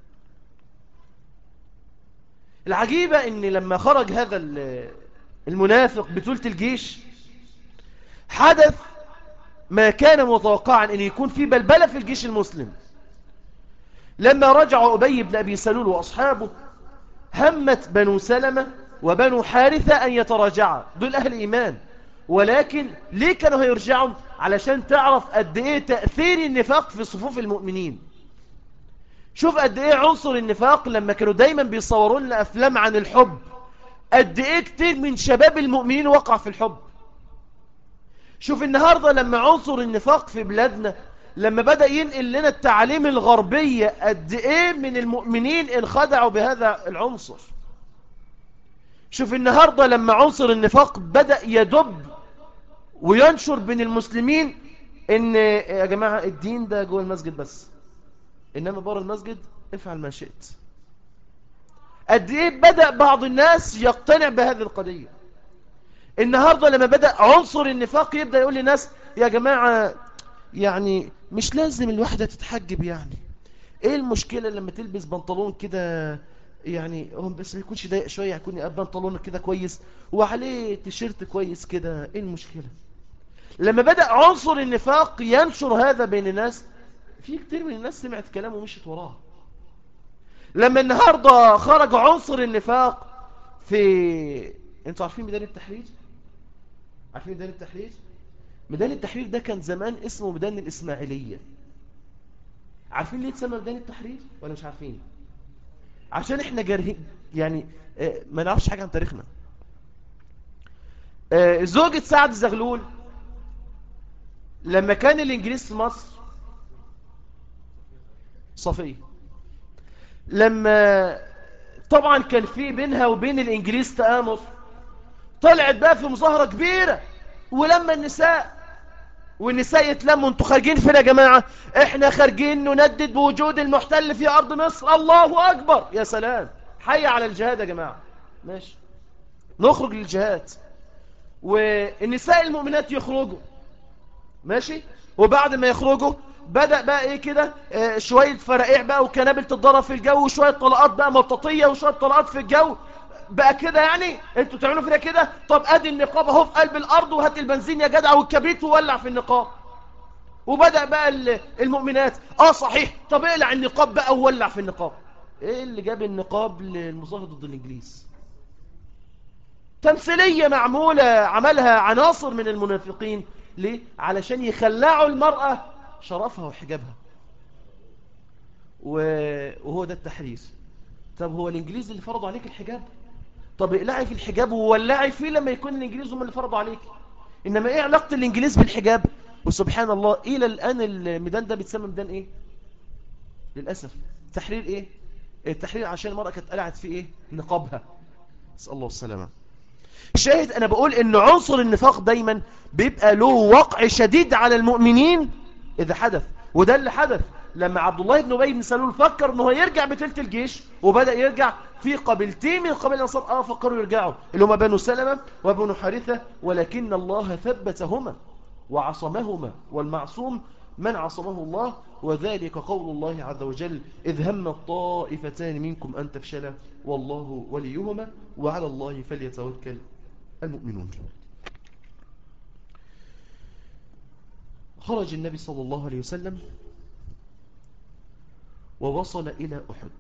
العجيبة ان لما خرج هذا المنافق بطولة الجيش حدث ما كان متوقعا ان يكون في بلبلة في الجيش المسلم لما رجع أبي بن أبي سلول وأصحابه همت بنو سلمة وبنو حارثة أن يتراجعوا دول أهل إيمان ولكن ليه كانوا هيرجعوا علشان تعرف قد إيه تأثير النفاق في صفوف المؤمنين شوف قد ايه عنصر النفاق لما كانوا دايما بيصوروا لنا افلام عن الحب قد ايه كتير من شباب المؤمنين وقع في الحب شوف النهاردة لما عنصر النفاق في بلادنا لما بدأ ينقل لنا التعاليم الغربية قد ايه من المؤمنين انخدعوا بهذا العنصر شوف النهاردة لما عنصر النفاق بدأ يدب وينشر بين المسلمين ان يا جماعة الدين ده جوه المسجد بس إنما بره المسجد افعل ما شئت قد إيه بدأ بعض الناس يقتنع بهذه القضية النهاردة لما بدأ عنصر النفاق يبدأ يقول للناس يا جماعة يعني مش لازم الواحدة تتحجب يعني ايه المشكلة لما تلبس بنطلون كده يعني هم بس ما يكونش ضيق شوية يكون بنطلون كده كويس وعليه تيشيرت كويس كده ايه المشكلة لما بدأ عنصر النفاق ينشر هذا بين الناس في كتير من الناس سمعت كلامه ومشت وراه لما النهاردة خرج عنصر النفاق في انتوا عارفين ميدان التحرير عارفين ميدان التحرير ميدان التحرير ده كان زمان اسمه ميدان الإسماعيلية عارفين ليه تسمى ميدان التحرير ولا مش عارفين عشان احنا جارهين يعني اه ما نعرفش حاجة عن تاريخنا اه زوجة سعد زغلول لما كان الانجليز في مصر صفية لما طبعا كان في بينها وبين الانجليز تآمر طلعت بقى في مظاهرة كبيرة ولما النساء والنساء يتلموا انتوا خارجين فين يا جماعة احنا خارجين نندد بوجود المحتل في ارض مصر الله اكبر يا سلام حي على الجهاد يا جماعة ماشي نخرج للجهاد والنساء المؤمنات يخرجوا ماشي وبعد ما يخرجوا بدأ بقى ايه كده اه شوية فرائع بقى وكنابل تتضرب في الجو وشوية طلقات بقى مطاطية وشوية طلقات في الجو بقى كده يعني انتوا تعملوا فينا كده طب ادي النقاب اهو في قلب الارض وهات البنزين يا جدع والكبريت وولع في النقاب وبدأ بقى المؤمنات اه صحيح طب اقلع النقاب بقى وولع في النقاب ايه اللي جاب النقاب للمظاهر ضد الانجليز تمثيلية معمولة عملها عناصر من المنافقين ليه؟ علشان يخلعوا المرأة شرفها وحجابها وهو ده التحرير طب هو الانجليز اللي فرضوا عليك الحجاب طب اقلعي في الحجاب وولعي فيه لما يكون الانجليز هم اللي فرضوا عليك انما ايه علاقة الانجليز بالحجاب وسبحان الله الى الان الميدان ده بيتسمى ميدان ايه للأسف تحرير ايه التحرير عشان المرأة كانت قلعت في ايه نقابها نسأل الله السلامة شاهد انا بقول ان عنصر النفاق دايما بيبقى له وقع شديد على المؤمنين اذا حدث وده اللي حدث لما عبد الله بن ابي بن سلول فكر ان هو يرجع بتلت الجيش وبدا يرجع في قبيلتين من قبيل الانصار اه فكروا يرجعوا اللي هم بنو سلمة وبنو حارثة ولكن الله ثبتهما وعصمهما والمعصوم من عصمه الله وذلك قول الله عز وجل إذ هم الطائفتان منكم أن تفشلا والله وليهما وعلى الله فليتوكل المؤمنون خرج النبي صلى الله عليه وسلم ووصل إلى أحد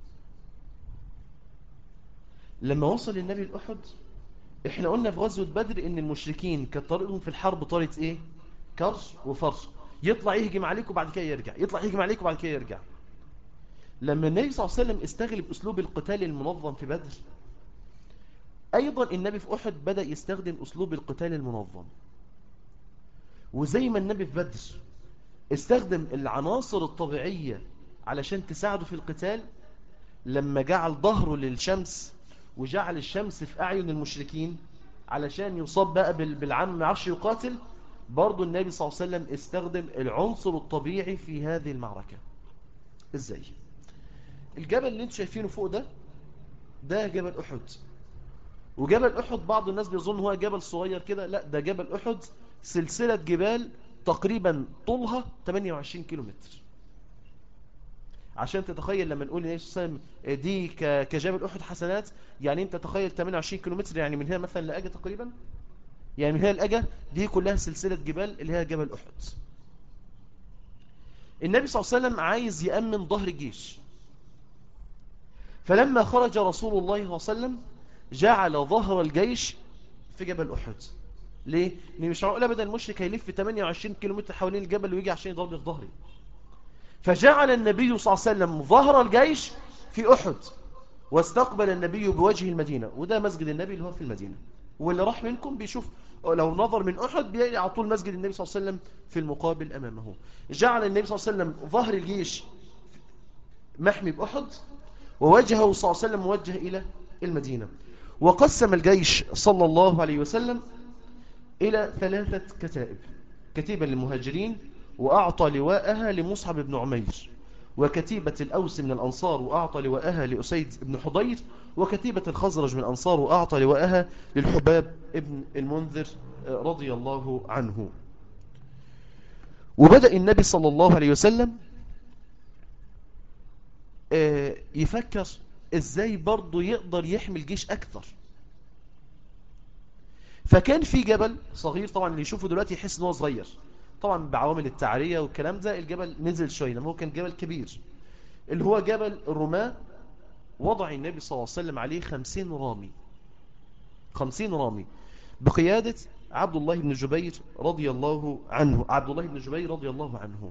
لما وصل النبي لأحد احنا قلنا في غزوة بدر ان المشركين كانت طريقهم في الحرب طريقة ايه كرش وفرش يطلع يهجم عليك وبعد كده يرجع يطلع يهجم عليك وبعد كده يرجع لما النبي صلى الله عليه وسلم استغل بأسلوب القتال المنظم في بدر أيضا النبي في أحد بدأ يستخدم أسلوب القتال المنظم وزي ما النبي في بدر استخدم العناصر الطبيعية علشان تساعده في القتال لما جعل ظهره للشمس وجعل الشمس في أعين المشركين علشان يصاب بقى بالعام ما يعرفش يقاتل برضو النبي صلى الله عليه وسلم استخدم العنصر الطبيعي في هذه المعركة ازاي الجبل اللي انتم شايفينه فوق ده ده جبل أحد وجبل أحد بعض الناس بيظن هو جبل صغير كده لا ده جبل أحد سلسلة جبال تقريبا طولها 28 كيلومتر عشان تتخيل لما نقول النبي صلى الله عليه وسلم دي كجبل أحد حسنات يعني انت تخيل 28 كيلومتر يعني من هنا مثلا لأجا تقريبا يعني من هنا لأجا دي كلها سلسلة جبال اللي هي جبل أحد النبي صلى الله عليه وسلم عايز يأمن ظهر الجيش فلما خرج رسول الله صلى الله عليه وسلم جعل ظهر الجيش في جبل أحد ليه؟ لأن مش معقول أبدا المشرك هيلف 28 كيلومتر حوالين الجبل ويجي عشان يضرب في ظهري فجعل النبي صلى الله عليه وسلم ظهر الجيش في أحد واستقبل النبي بوجه المدينة وده مسجد النبي اللي هو في المدينة واللي راح منكم بيشوف لو نظر من أحد بيلاقي على طول مسجد النبي صلى الله عليه وسلم في المقابل أمامه جعل النبي صلى الله عليه وسلم ظهر الجيش محمي بأحد ووجهه صلى الله عليه وسلم موجه إلى المدينة وقسم الجيش صلى الله عليه وسلم إلى ثلاثة كتائب كتيبة للمهاجرين وأعطى لواءها لمصعب بن عمير وكتيبة الأوس من الأنصار وأعطى لواءها لأسيد بن حضير وكتيبة الخزرج من الأنصار وأعطى لواءها للحباب ابن المنذر رضي الله عنه وبدأ النبي صلى الله عليه وسلم يفكر ازاي برضه يقدر يحمي الجيش اكثر فكان في جبل صغير طبعا اللي يشوفه دلوقتي يحس ان هو صغير طبعا بعوامل التعرية والكلام ده الجبل نزل شوية لما هو كان جبل كبير اللي هو جبل الرماة وضع النبي صلى الله عليه وسلم عليه خمسين رامي خمسين رامي بقيادة عبد الله بن جبير رضي الله عنه عبد الله بن جبير رضي الله عنه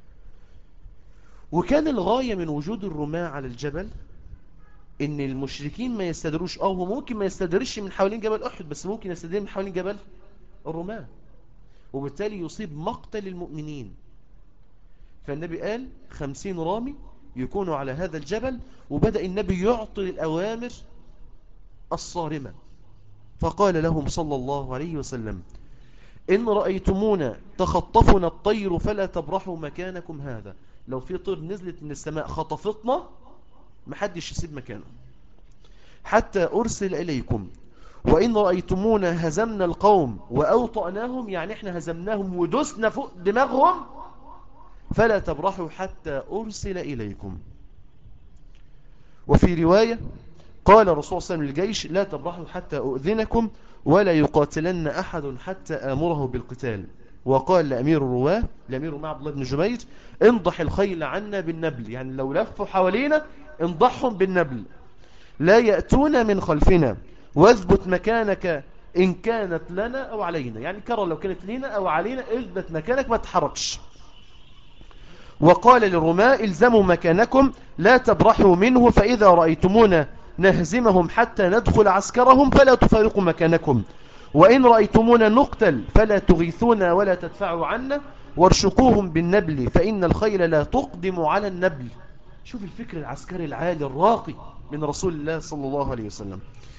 وكان الغاية من وجود الرماة على الجبل ان المشركين ما يستدروش او هو ممكن ما يستدرش من حوالين جبل احد بس ممكن يستدر من حوالين جبل الرماة وبالتالي يصيب مقتل المؤمنين فالنبي قال خمسين رامي يكونوا على هذا الجبل وبدأ النبي يعطي الأوامر الصارمة فقال لهم صلى الله عليه وسلم إن رأيتمونا تخطفنا الطير فلا تبرحوا مكانكم هذا لو في طير نزلت من السماء خطفتنا محدش يسيب مكانه حتى أرسل إليكم وإن رأيتمونا هزمنا القوم وأوطأناهم يعني إحنا هزمناهم ودسنا فوق دماغهم فلا تبرحوا حتى أرسل إليكم وفي رواية قال الرسول صلى الله عليه وسلم للجيش لا تبرحوا حتى أؤذنكم ولا يقاتلن أحد حتى آمره بالقتال وقال لأمير الرواه لأمير مع عبد الله بن جبير انضح الخيل عنا بالنبل يعني لو لفوا حوالينا انضحهم بالنبل لا يأتون من خلفنا واثبت مكانك إن كانت لنا أو علينا يعني كرر لو كانت لنا أو علينا اثبت مكانك ما تحركش وقال للرماء الزموا مكانكم لا تبرحوا منه فإذا رأيتمونا نهزمهم حتى ندخل عسكرهم فلا تفارقوا مكانكم وإن رأيتمونا نقتل فلا تغيثونا ولا تدفعوا عنا وارشقوهم بالنبل فإن الخيل لا تقدم على النبل شوف الفكر العسكري العالي الراقي من رسول الله صلى الله عليه وسلم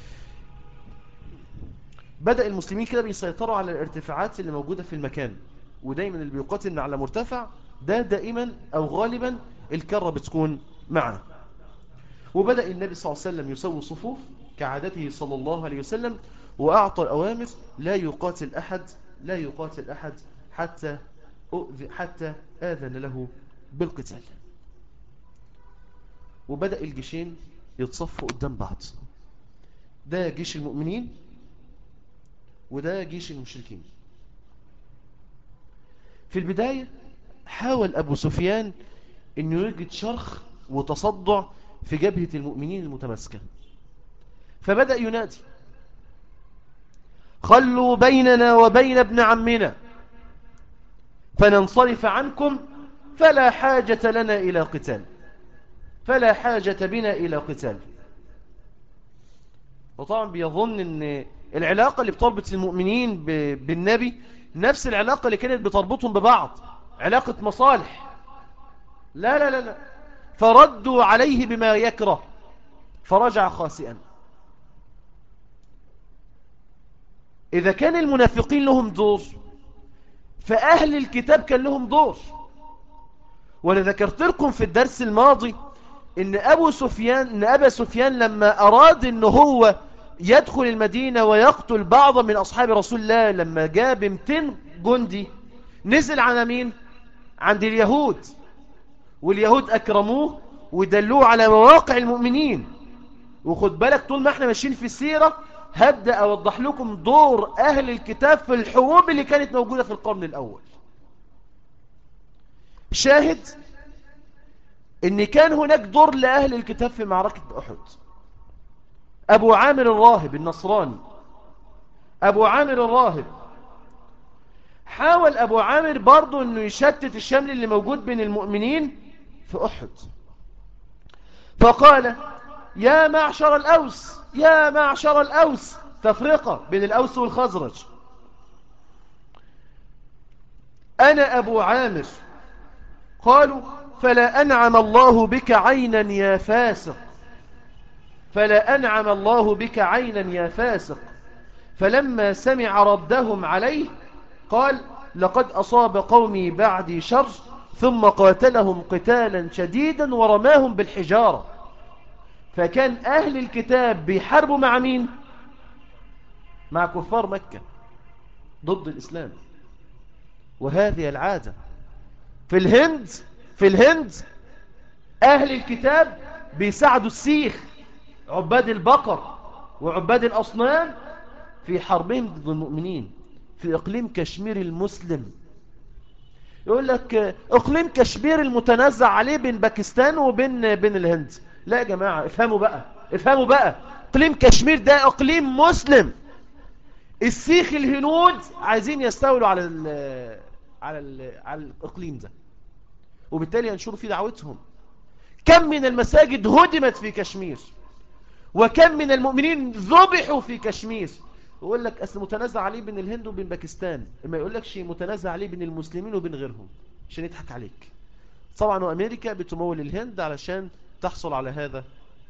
بدأ المسلمين كده بيسيطروا على الارتفاعات اللي موجودة في المكان ودايما اللي بيقاتل على مرتفع ده دائما أو غالبا الكرة بتكون معه وبدأ النبي صلى الله عليه وسلم يسوي صفوف كعادته صلى الله عليه وسلم وأعطى الأوامر لا يقاتل أحد لا يقاتل أحد حتى حتى آذن له بالقتال وبدأ الجيشين يتصفوا قدام بعض ده جيش المؤمنين وده جيش المشركين في البداية حاول أبو سفيان أنه يجد شرخ وتصدع في جبهة المؤمنين المتمسكة فبدأ ينادي خلوا بيننا وبين ابن عمنا فننصرف عنكم فلا حاجة لنا إلى قتال فلا حاجة بنا إلى قتال وطبعا بيظن أن العلاقة اللي بتربط المؤمنين بالنبي نفس العلاقة اللي كانت بتربطهم ببعض علاقة مصالح لا لا لا لا فردوا عليه بما يكره فرجع خاسئا إذا كان المنافقين لهم دور فأهل الكتاب كان لهم دور وأنا ذكرت لكم في الدرس الماضي إن أبو سفيان إن أبا سفيان لما أراد إن هو يدخل المدينة ويقتل بعض من أصحاب رسول الله لما جاب 200 جندي نزل على مين عند اليهود واليهود أكرموه ودلوه على مواقع المؤمنين وخد بالك طول ما احنا ماشيين في السيرة هبدأ أوضح لكم دور أهل الكتاب في الحروب اللي كانت موجودة في القرن الأول شاهد ان كان هناك دور لأهل الكتاب في معركة أحد أبو عامر الراهب النصراني أبو عامر الراهب حاول أبو عامر برضو أنه يشتت الشمل اللي موجود بين المؤمنين في أحد فقال يا معشر الأوس يا معشر الأوس تفرقة بين الأوس والخزرج أنا أبو عامر قالوا فلا أنعم الله بك عينا يا فاسق فلا أنعم الله بك عينا يا فاسق فلما سمع ردهم عليه قال لقد أصاب قومي بعدي شر ثم قاتلهم قتالا شديدا ورماهم بالحجارة فكان أهل الكتاب بيحاربوا مع مين مع كفار مكة ضد الإسلام وهذه العادة في الهند في الهند أهل الكتاب بيساعدوا السيخ عباد البقر وعباد الأصنام في حربهم ضد المؤمنين في إقليم كشمير المسلم يقول لك إقليم كشمير المتنازع عليه بين باكستان وبين بين الهند لا يا جماعة افهموا بقى افهموا بقى إقليم كشمير ده إقليم مسلم السيخ الهنود عايزين يستولوا على ال على ال على الإقليم ده وبالتالي ينشروا فيه دعوتهم كم من المساجد هدمت في كشمير وكم من المؤمنين ذبحوا في كشمير يقول لك أصل متنازع عليه بين الهند وبين باكستان اما يقول لك شيء متنازع عليه بين المسلمين وبين غيرهم عشان يضحك عليك طبعا وأمريكا بتمول الهند علشان تحصل على هذا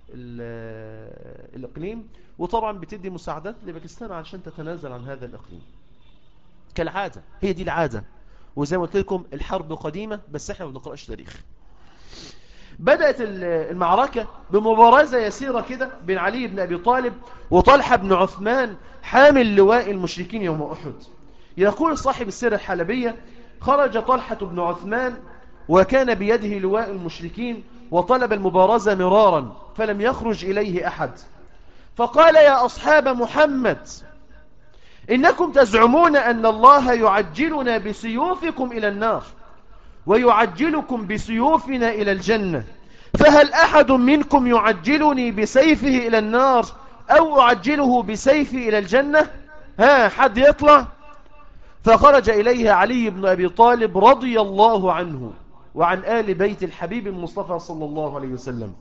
الإقليم وطبعا بتدي مساعدات لباكستان علشان تتنازل عن هذا الإقليم كالعادة هي دي العادة وزي ما قلت لكم الحرب قديمة بس احنا ما بنقرأش تاريخ بدأت المعركة بمبارزة يسيرة كده بين علي بن أبي طالب وطلحة بن عثمان حامل لواء المشركين يوم أحد يقول صاحب السيرة الحلبية خرج طلحة بن عثمان وكان بيده لواء المشركين وطلب المبارزة مرارا فلم يخرج إليه أحد فقال يا أصحاب محمد إنكم تزعمون أن الله يعجلنا بسيوفكم إلى النار ويعجلكم بسيوفنا إلى الجنة فهل أحد منكم يعجلني بسيفه إلى النار أو أعجله بسيفي إلى الجنة ها حد يطلع فخرج إليها علي بن أبي طالب رضي الله عنه وعن آل بيت الحبيب المصطفى صلى الله عليه وسلم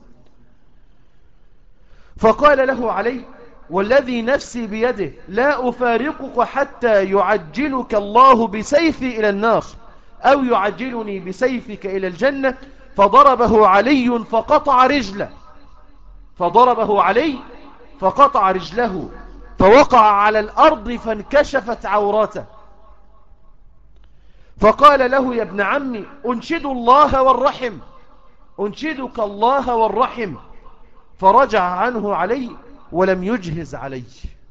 فقال له علي والذي نفسي بيده لا أفارقك حتى يعجلك الله بسيفي إلى النار أو يعجلني بسيفك إلى الجنة فضربه علي فقطع رجله فضربه علي فقطع رجله فوقع على الأرض فانكشفت عورته فقال له يا ابن عمي أنشد الله والرحم أنشدك الله والرحم فرجع عنه علي ولم يجهز عليه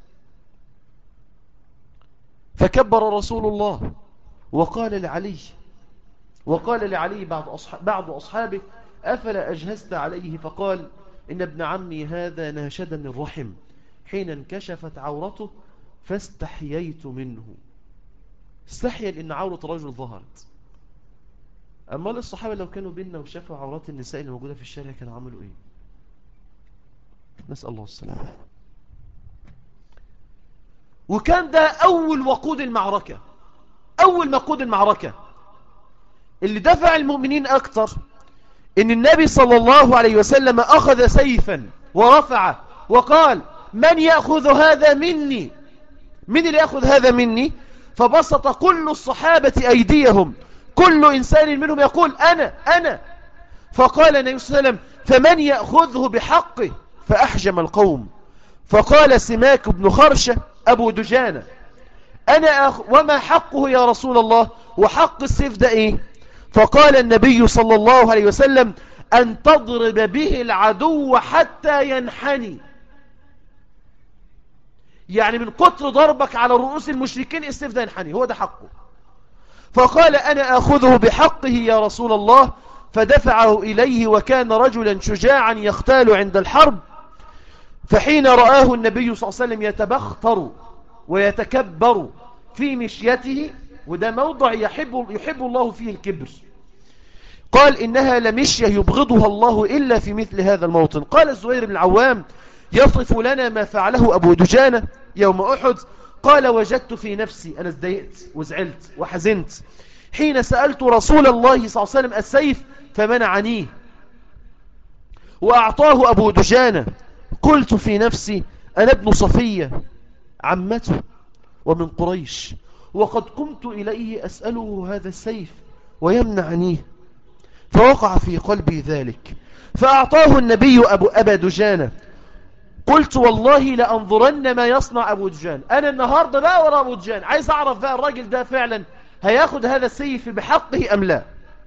فكبر رسول الله وقال لعلي وقال لعلي بعض, أصحاب بعض أصحابه أفلا أجهزت عليه فقال إن ابن عمي هذا ناشدني الرحم حين انكشفت عورته فاستحييت منه استحيا لأن عورة رجل ظهرت أما الصحابة لو كانوا بيننا وشافوا عورات النساء اللي موجودة في الشارع كانوا عملوا إيه نسأل الله السلامة وكان ده أول وقود المعركة أول وقود المعركة اللي دفع المؤمنين أكتر إن النبي صلى الله عليه وسلم أخذ سيفا ورفعه وقال من يأخذ هذا مني من اللي يأخذ هذا مني فبسط كل الصحابة أيديهم كل إنسان منهم يقول أنا أنا فقال النبي صلى الله عليه وسلم فمن يأخذه بحقه فأحجم القوم فقال سماك بن خرشة أبو دجانة أنا أخ وما حقه يا رسول الله وحق السيف ده إيه فقال النبي صلى الله عليه وسلم أن تضرب به العدو حتى ينحني يعني من كتر ضربك على رؤوس المشركين السيف ده ينحني هو ده حقه فقال أنا أخذه بحقه يا رسول الله فدفعه إليه وكان رجلا شجاعا يختال عند الحرب فحين رآه النبي صلى الله عليه وسلم يتبختر ويتكبر في مشيته وده موضع يحب, يحب الله فيه الكبر قال إنها لمشية يبغضها الله إلا في مثل هذا الموطن قال الزوير بن العوام يصف لنا ما فعله أبو دجانة يوم أحد قال وجدت في نفسي أنا ازديقت وزعلت وحزنت حين سألت رسول الله صلى الله عليه وسلم السيف فمنعنيه وأعطاه أبو دجانة قلت في نفسي أنا ابن صفية عمته ومن قريش وقد قمت إليه أسأله هذا السيف ويمنعنيه فوقع في قلبي ذلك فأعطاه النبي أبو أبا دجانة قلت والله لأنظرن ما يصنع أبو دجان أنا النهاردة بقى ورا أبو دجان عايز أعرف بقى الراجل ده فعلا هياخد هذا السيف بحقه أم لا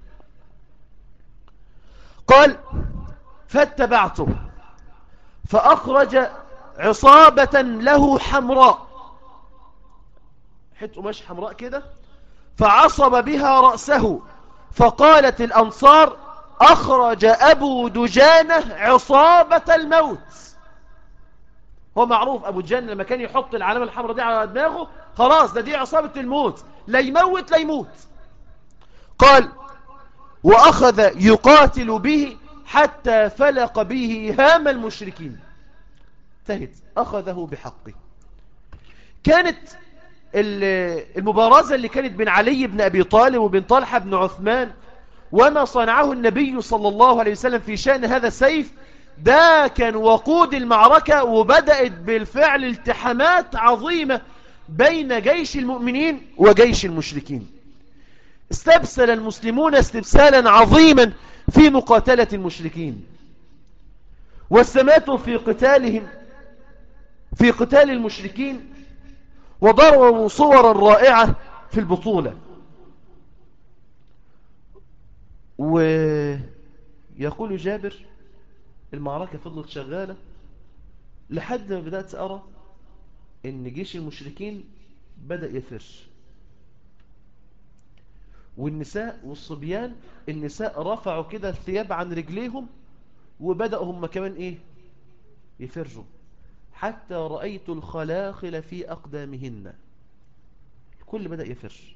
قال فاتبعته فأخرج عصابة له حمراء حته قماش حمراء كده فعصب بها رأسه فقالت الأنصار أخرج أبو دجانة عصابة الموت هو معروف أبو دجانة لما كان يحط العلامة الحمراء دي على دماغه خلاص ده دي عصابة الموت لا يموت لا يموت قال وأخذ يقاتل به حتى فلق به هام المشركين انتهت أخذه بحقه كانت المبارزة اللي كانت بين علي بن أبي طالب وبين طلحة بن عثمان وما صنعه النبي صلى الله عليه وسلم في شأن هذا السيف ده كان وقود المعركة وبدأت بالفعل التحامات عظيمة بين جيش المؤمنين وجيش المشركين استبسل المسلمون استبسالا عظيما في مقاتلة المشركين واستماتوا في قتالهم في قتال المشركين وضربوا صورا رائعة في البطولة ويقول جابر المعركة فضلت شغالة لحد ما بدأت أرى ان جيش المشركين بدأ يفر والنساء والصبيان النساء رفعوا كده الثياب عن رجليهم وبدأوا هم كمان ايه يفرجوا حتى رأيت الخلاخل في أقدامهن الكل بدأ يفر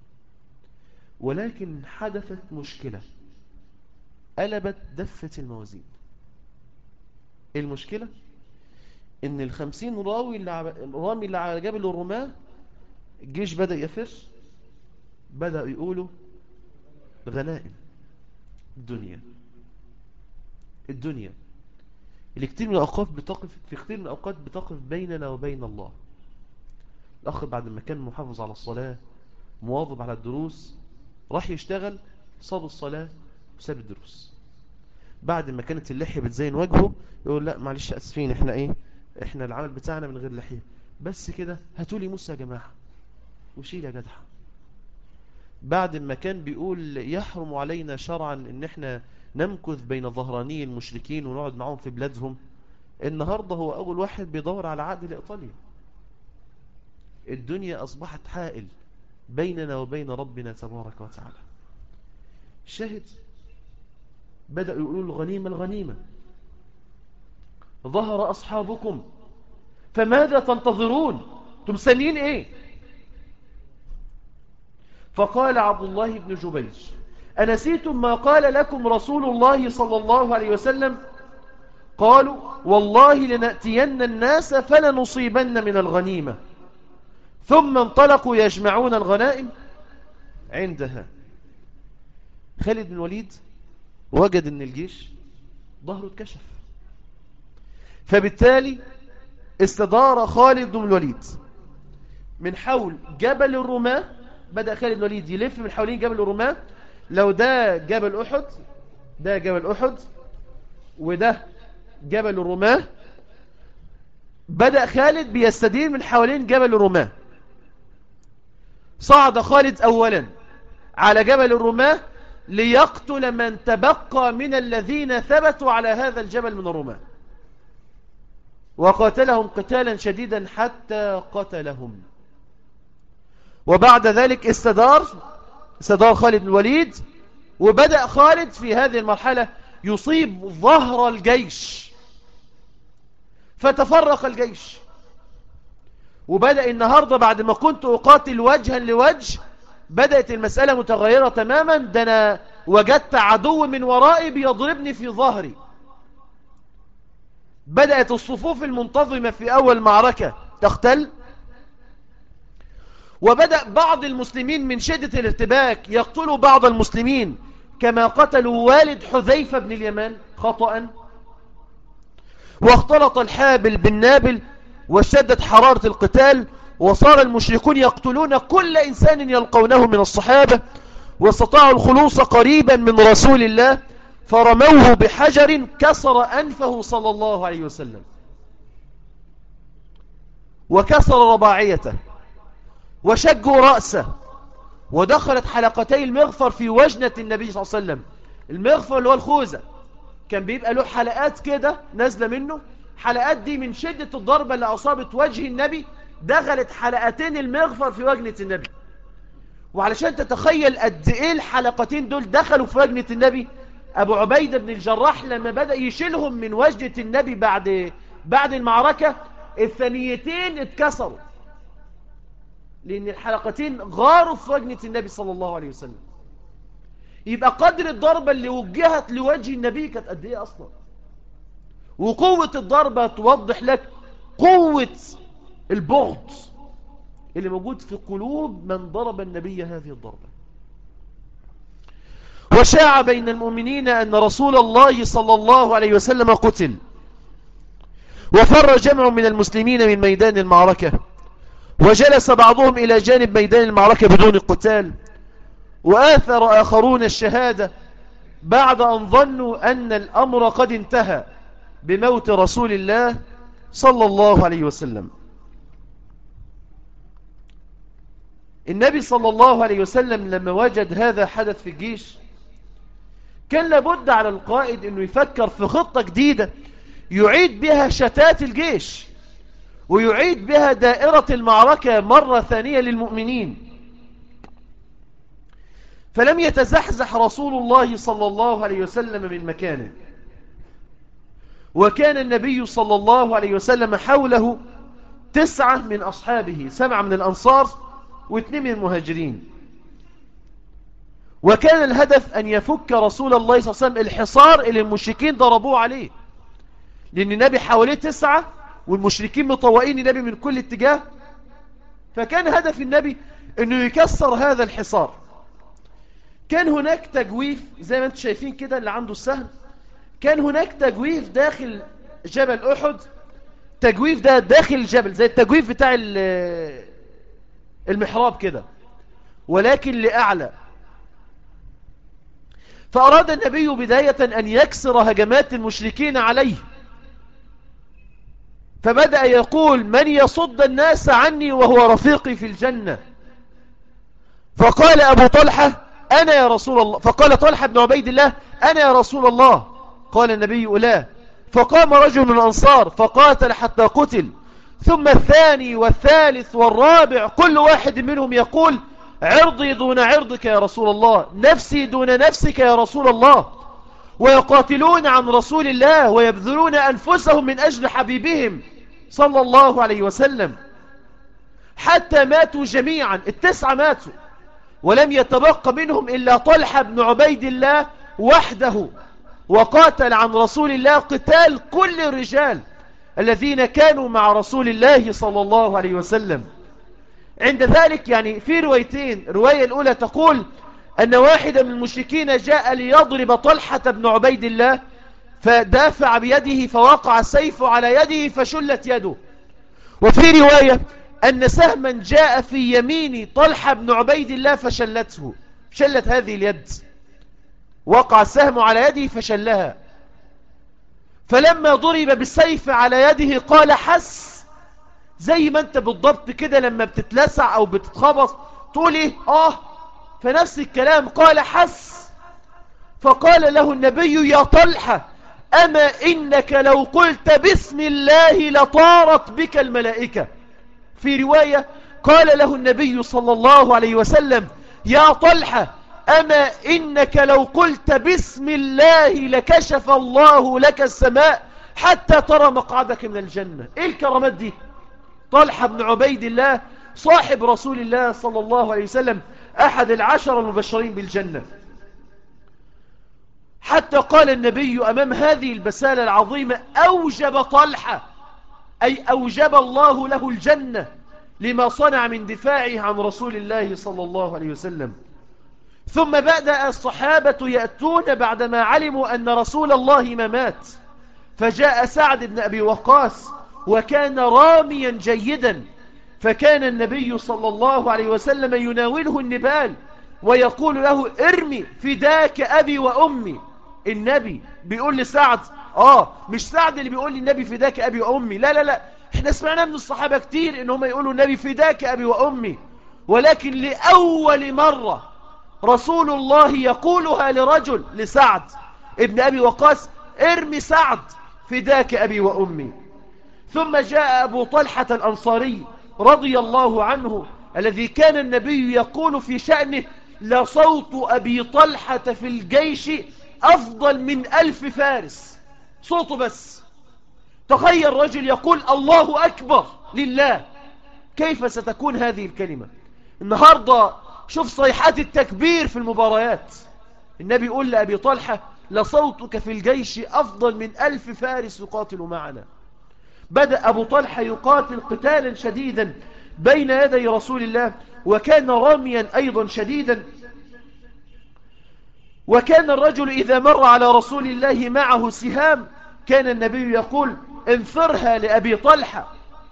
ولكن حدثت مشكلة قلبت دفة الموازين المشكلة ان الخمسين راوي اللي ع... رامي اللي على جبل الرماة الجيش بدأ يفر بدأ يقولوا غنائم الدنيا الدنيا اللي كتير من الأوقات بتقف في كتير من الأوقات بتقف بيننا وبين الله الأخ بعد ما كان محافظ على الصلاة مواظب على الدروس راح يشتغل صاب الصلاة وساب الدروس بعد ما كانت اللحية بتزين وجهه يقول لا معلش أسفين احنا ايه احنا العمل بتاعنا من غير لحية بس كده هاتولي موسى يا جماعة وشيل يا جدع بعد ما كان بيقول يحرم علينا شرعا ان احنا نمكث بين ظهراني المشركين ونقعد معهم في بلادهم النهاردة هو اول واحد بيدور على عقد لإيطاليا الدنيا اصبحت حائل بيننا وبين ربنا تبارك وتعالى شاهد بدأوا يقولوا الغنيمة الغنيمة ظهر أصحابكم فماذا تنتظرون تمسنين ايه فقال عبد الله بن جبير أنسيتم ما قال لكم رسول الله صلى الله عليه وسلم قالوا والله لنأتين الناس فلنصيبن من الغنيمة ثم انطلقوا يجمعون الغنائم عندها خالد بن الوليد وجد ان الجيش ظهره اتكشف فبالتالي استدار خالد بن الوليد من حول جبل الرماة بدأ خالد الوليد يلف من حوالين جبل الرماة لو ده جبل أحد ده جبل أحد وده جبل الرماة بدأ خالد بيستدير من حوالين جبل الرماة صعد خالد أولا على جبل الرماة ليقتل من تبقى من الذين ثبتوا على هذا الجبل من الرماة وقاتلهم قتالا شديدا حتى قتلهم وبعد ذلك استدار استدار خالد بن الوليد وبدأ خالد في هذه المرحلة يصيب ظهر الجيش فتفرق الجيش وبدأ النهاردة بعد ما كنت أقاتل وجها لوجه بدأت المسألة متغيرة تماما ده أنا وجدت عدو من ورائي بيضربني في ظهري بدأت الصفوف المنتظمة في أول معركة تختل وبدأ بعض المسلمين من شدة الارتباك يقتلوا بعض المسلمين كما قتلوا والد حذيفة بن اليمان خطأ واختلط الحابل بالنابل واشتدت حرارة القتال وصار المشركون يقتلون كل إنسان يلقونه من الصحابة واستطاعوا الخلوص قريبا من رسول الله فرموه بحجر كسر أنفه صلى الله عليه وسلم وكسر رباعيته وشجوا رأسه ودخلت حلقتي المغفر في وجنة النبي صلى الله عليه وسلم المغفر اللي هو الخوذة كان بيبقى له حلقات كده نازلة منه حلقات دي من شدة الضربة اللي أصابت وجه النبي دخلت حلقتين المغفر في وجنة النبي وعلشان تتخيل قد ايه الحلقتين دول دخلوا في وجنة النبي ابو عبيدة بن الجراح لما بدأ يشيلهم من وجنة النبي بعد بعد المعركة الثانيتين اتكسروا لان الحلقتين غاروا في وجنة النبي صلى الله عليه وسلم يبقى قدر الضربة اللي وجهت لوجه النبي كانت قد ايه اصلا وقوة الضربة توضح لك قوة البغض اللي موجود في قلوب من ضرب النبي هذه الضربة وشاع بين المؤمنين أن رسول الله صلى الله عليه وسلم قتل وفر جمع من المسلمين من ميدان المعركة وجلس بعضهم إلى جانب ميدان المعركة بدون قتال وآثر آخرون الشهادة بعد أن ظنوا أن الأمر قد انتهى بموت رسول الله صلى الله عليه وسلم النبي صلى الله عليه وسلم لما وجد هذا حدث في الجيش كان لابد على القائد انه يفكر في خطة جديدة يعيد بها شتات الجيش ويعيد بها دائرة المعركة مرة ثانية للمؤمنين فلم يتزحزح رسول الله صلى الله عليه وسلم من مكانه وكان النبي صلى الله عليه وسلم حوله تسعة من أصحابه سبعة من الأنصار واثنين من المهاجرين وكان الهدف أن يفك رسول الله صلى الله عليه وسلم الحصار اللي المشركين ضربوه عليه لأن النبي حواليه تسعة والمشركين مطوئين النبي من كل اتجاه فكان هدف النبي أنه يكسر هذا الحصار كان هناك تجويف زي ما انتم شايفين كده اللي عنده السهم كان هناك تجويف داخل جبل أحد تجويف ده داخل الجبل زي التجويف بتاع المحراب كده ولكن لأعلى فأراد النبي بداية أن يكسر هجمات المشركين عليه فبدأ يقول من يصد الناس عني وهو رفيقي في الجنة فقال أبو طلحة أنا يا رسول الله فقال طلحة بن عبيد الله أنا يا رسول الله قال النبي لا فقام رجل من الأنصار فقاتل حتى قتل ثم الثاني والثالث والرابع كل واحد منهم يقول عرضي دون عرضك يا رسول الله نفسي دون نفسك يا رسول الله ويقاتلون عن رسول الله ويبذلون أنفسهم من أجل حبيبهم صلى الله عليه وسلم حتى ماتوا جميعا التسعة ماتوا ولم يتبقى منهم إلا طلحة بن عبيد الله وحده وقاتل عن رسول الله قتال كل الرجال الذين كانوا مع رسول الله صلى الله عليه وسلم عند ذلك يعني في روايتين الرواية الأولى تقول أن واحدا من المشركين جاء ليضرب طلحة بن عبيد الله فدافع بيده فوقع السيف على يده فشلت يده وفي رواية أن سهما جاء في يمين طلحة بن عبيد الله فشلته شلت هذه اليد وقع السهم على يده فشلها فلما ضرب بالسيف على يده قال حس زي ما انت بالضبط كده لما بتتلسع او بتتخبط تقول ايه اه فنفس الكلام قال حس فقال له النبي يا طلحة أما إنك لو قلت بسم الله لطارت بك الملائكة في رواية قال له النبي صلى الله عليه وسلم يا طلحة أما إنك لو قلت بسم الله لكشف الله لك السماء حتى ترى مقعدك من الجنة إيه الكرامات دي طلحة بن عبيد الله صاحب رسول الله صلى الله عليه وسلم أحد العشر المبشرين بالجنة حتى قال النبي أمام هذه البسالة العظيمة أوجب طلحة أي أوجب الله له الجنة لما صنع من دفاعه عن رسول الله صلى الله عليه وسلم ثم بدأ الصحابة يأتون بعدما علموا أن رسول الله ما مات فجاء سعد بن أبي وقاص وكان راميا جيدا فكان النبي صلى الله عليه وسلم يناوله النبال ويقول له ارمي فداك أبي وأمي النبي بيقول لسعد آه مش سعد اللي بيقول للنبي فداك أبي وأمي لا لا لا احنا سمعنا من الصحابة كتير ان هم يقولوا النبي فداك أبي وأمي ولكن لأول مرة رسول الله يقولها لرجل لسعد ابن أبي وقاس ارمي سعد فداك أبي وأمي ثم جاء أبو طلحة الأنصاري رضي الله عنه الذي كان النبي يقول في شأنه لصوت أبي طلحة في الجيش أفضل من ألف فارس صوته بس تخيل رجل يقول الله أكبر لله كيف ستكون هذه الكلمة النهاردة شوف صيحات التكبير في المباريات النبي يقول لأبي طلحة لصوتك في الجيش أفضل من ألف فارس يقاتل معنا بدأ أبو طلحة يقاتل قتالا شديدا بين يدي رسول الله وكان راميا أيضا شديدا وكان الرجل إذا مر على رسول الله معه سهام كان النبي يقول انفرها لأبي طلحة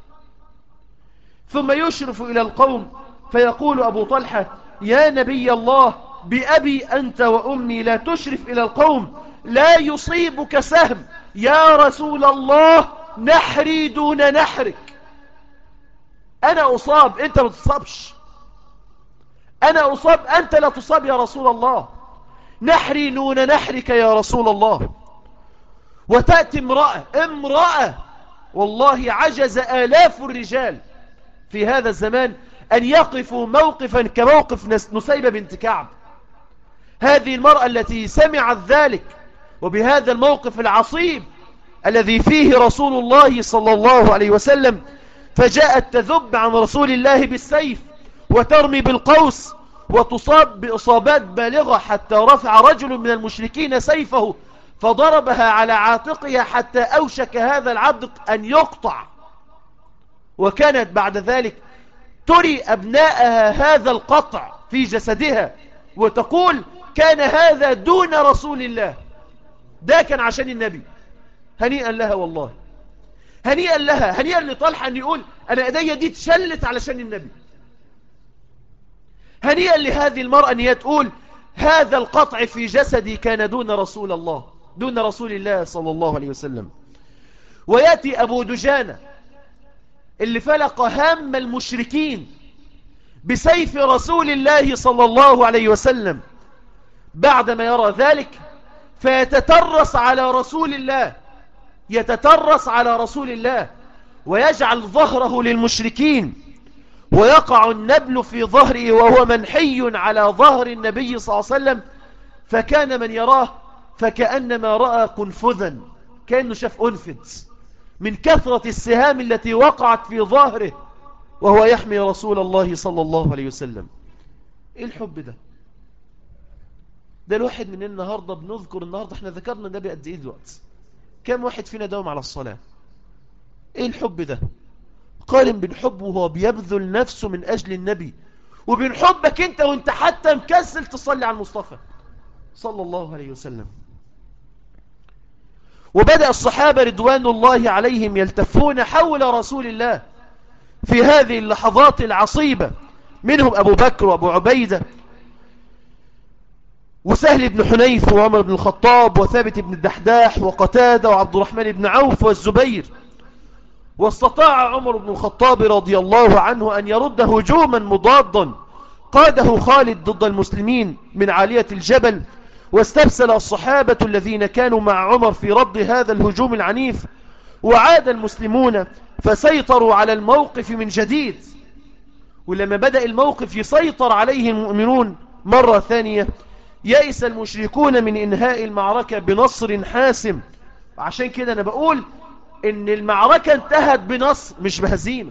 ثم يشرف إلى القوم فيقول أبو طلحة يا نبي الله بأبي أنت وأمي لا تشرف إلى القوم لا يصيبك سهم يا رسول الله نحري دون نحرك أنا أصاب أنت ما تصابش أنا أصاب أنت لا تصاب يا رسول الله نحري دون نحرك يا رسول الله وتأتي امرأة امرأة والله عجز آلاف الرجال في هذا الزمان أن يقفوا موقفا كموقف نسيبة بنت كعب هذه المرأة التي سمعت ذلك وبهذا الموقف العصيب الذي فيه رسول الله صلى الله عليه وسلم فجاءت تذب عن رسول الله بالسيف وترمي بالقوس وتصاب بإصابات بالغة حتى رفع رجل من المشركين سيفه فضربها على عاتقها حتى أوشك هذا العبد أن يقطع وكانت بعد ذلك تري أبناءها هذا القطع في جسدها وتقول كان هذا دون رسول الله ده كان عشان النبي هنيئا لها والله هنيئا لها هنيئا لطلحة أن يقول أنا أدية دي تشلت علشان النبي هنيئا لهذه المرأة أن هي تقول هذا القطع في جسدي كان دون رسول الله دون رسول الله صلى الله عليه وسلم ويأتي أبو دجانة اللي فلق هم المشركين بسيف رسول الله صلى الله عليه وسلم بعدما يرى ذلك فيتترس على رسول الله يتترس على رسول الله ويجعل ظهره للمشركين ويقع النبل في ظهره وهو منحي على ظهر النبي صلى الله عليه وسلم فكان من يراه فكأنما رأى قنفذا كأنه شاف أنفذ من كثرة السهام التي وقعت في ظهره وهو يحمي رسول الله صلى الله عليه وسلم ايه الحب ده ده الواحد من النهاردة بنذكر النهاردة احنا ذكرنا النبي قد ايه دلوقتي كم واحد فينا دوم على الصلاة ايه الحب ده قارن بين حبه وهو بيبذل نفسه من اجل النبي وبين حبك انت وانت حتى مكسل تصلي على المصطفى صلى الله عليه وسلم وبدأ الصحابة رضوان الله عليهم يلتفون حول رسول الله في هذه اللحظات العصيبة منهم أبو بكر وأبو عبيدة وسهل بن حنيف وعمر بن الخطاب وثابت بن الدحداح وقتادة وعبد الرحمن بن عوف والزبير واستطاع عمر بن الخطاب رضي الله عنه أن يرد هجوما مضادا قاده خالد ضد المسلمين من عالية الجبل واستبسل الصحابة الذين كانوا مع عمر في رد هذا الهجوم العنيف وعاد المسلمون فسيطروا على الموقف من جديد ولما بدأ الموقف يسيطر عليه المؤمنون مرة ثانية يئس المشركون من إنهاء المعركة بنصر حاسم عشان كده أنا بقول إن المعركة انتهت بنصر مش بهزيمة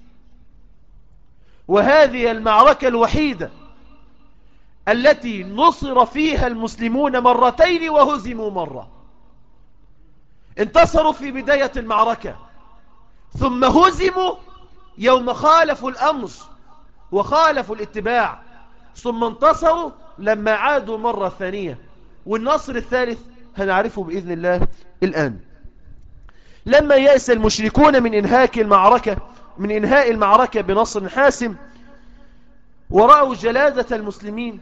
وهذه المعركة الوحيدة التي نصر فيها المسلمون مرتين وهزموا مرة انتصروا في بداية المعركة ثم هزموا يوم خالفوا الأمر وخالفوا الاتباع ثم انتصروا لما عادوا مرة ثانية والنصر الثالث هنعرفه بإذن الله الآن لما يأس المشركون من إنهاك المعركة من إنهاء المعركة بنصر حاسم ورأوا جلادة المسلمين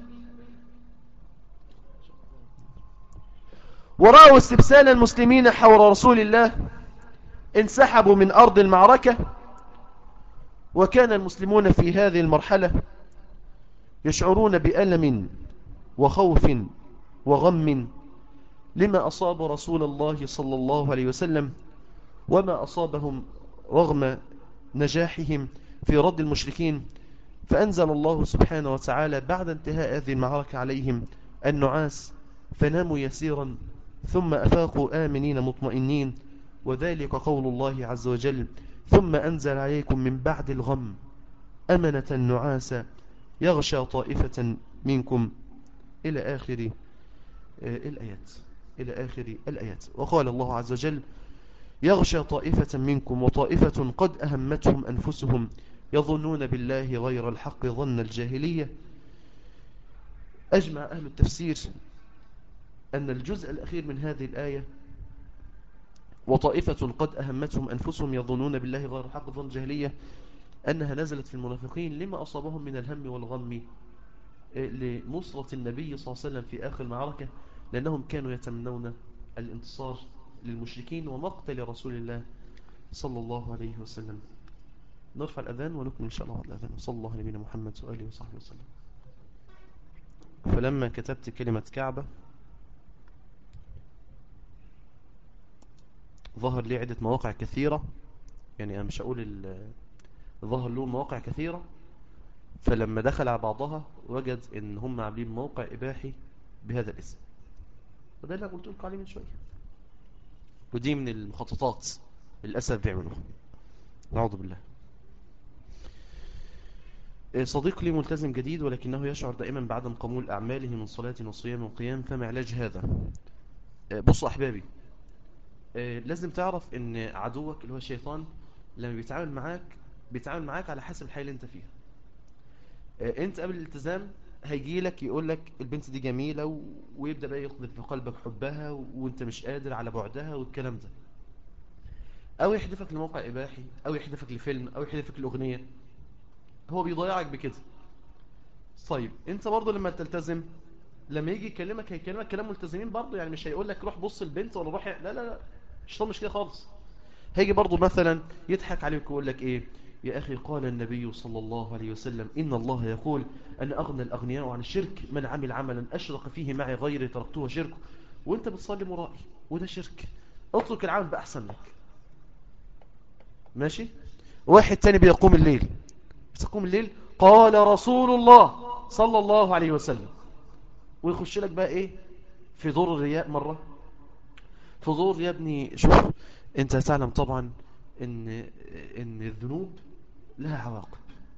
ورأوا استبسال المسلمين حول رسول الله انسحبوا من أرض المعركة وكان المسلمون في هذه المرحلة يشعرون بألم وخوف وغم لما أصاب رسول الله صلى الله عليه وسلم وما أصابهم رغم نجاحهم في رد المشركين فأنزل الله سبحانه وتعالى بعد انتهاء هذه المعركة عليهم النعاس فناموا يسيرا ثم أفاقوا آمنين مطمئنين وذلك قول الله عز وجل ثم أنزل عليكم من بعد الغم أمنة نعاسا يغشى طائفة منكم إلى آخر الآيات إلى آخر الآيات وقال الله عز وجل يغشى طائفة منكم وطائفة قد أهمتهم أنفسهم يظنون بالله غير الحق ظن الجاهلية أجمع أهل التفسير أن الجزء الأخير من هذه الآية وطائفة قد أهمتهم أنفسهم يظنون بالله غير الحق ظن الجاهلية أنها نزلت في المنافقين لما أصابهم من الهم والغم لنصرة النبي صلى الله عليه وسلم في آخر المعركة لأنهم كانوا يتمنون الانتصار للمشركين ومقتل رسول الله صلى الله عليه وسلم نرفع الأذان ونكمل إن شاء الله الأذان صلى الله عليه محمد وآله وصحبه وسلم فلما كتبت كلمة كعبة ظهر لي عدة مواقع كثيرة يعني أنا مش أقول ظهر له مواقع كثيرة فلما دخل على بعضها وجد ان هم عاملين موقع إباحي بهذا الاسم وده اللي قلت لكم عليه من شوية ودي من المخططات للأسف بيعملوها نعوذ بالله إيه، صديق لي ملتزم جديد ولكنه يشعر دائما بعدم قبول أعماله من صلاة وصيام وقيام فما علاج هذا إيه، بصوا أحبابي إيه، لازم تعرف ان عدوك اللي هو الشيطان لما بيتعامل معاك بيتعامل معاك على حسب الحالة اللي انت فيها انت قبل الالتزام هيجي لك يقول لك البنت دي جميلة و... ويبدأ بقى يقذف في قلبك حبها و... وانت مش قادر على بعدها والكلام ده او يحدفك لموقع اباحي او يحدفك لفيلم او يحدفك لاغنية هو بيضيعك بكده طيب انت برضه لما تلتزم لما يجي يكلمك هيكلمك كلام ملتزمين برضه يعني مش هيقول لك روح بص البنت ولا روح لا لا لا الشيطان مش كده خالص هيجي برضه مثلا يضحك عليك ويقول لك ايه يا أخي قال النبي صلى الله عليه وسلم إن الله يقول أن أغنى الأغنياء عن الشرك من عمل عملا أشرق فيه معي غيري تركته شرك وانت بتصلي مرائي وده شرك اترك العمل بأحسن لك ماشي واحد تاني بيقوم الليل بتقوم الليل قال رسول الله صلى الله عليه وسلم ويخش لك بقى ايه في دور الرياء مرة في دور يا ابني شوف انت تعلم طبعا ان ان الذنوب لها عواقب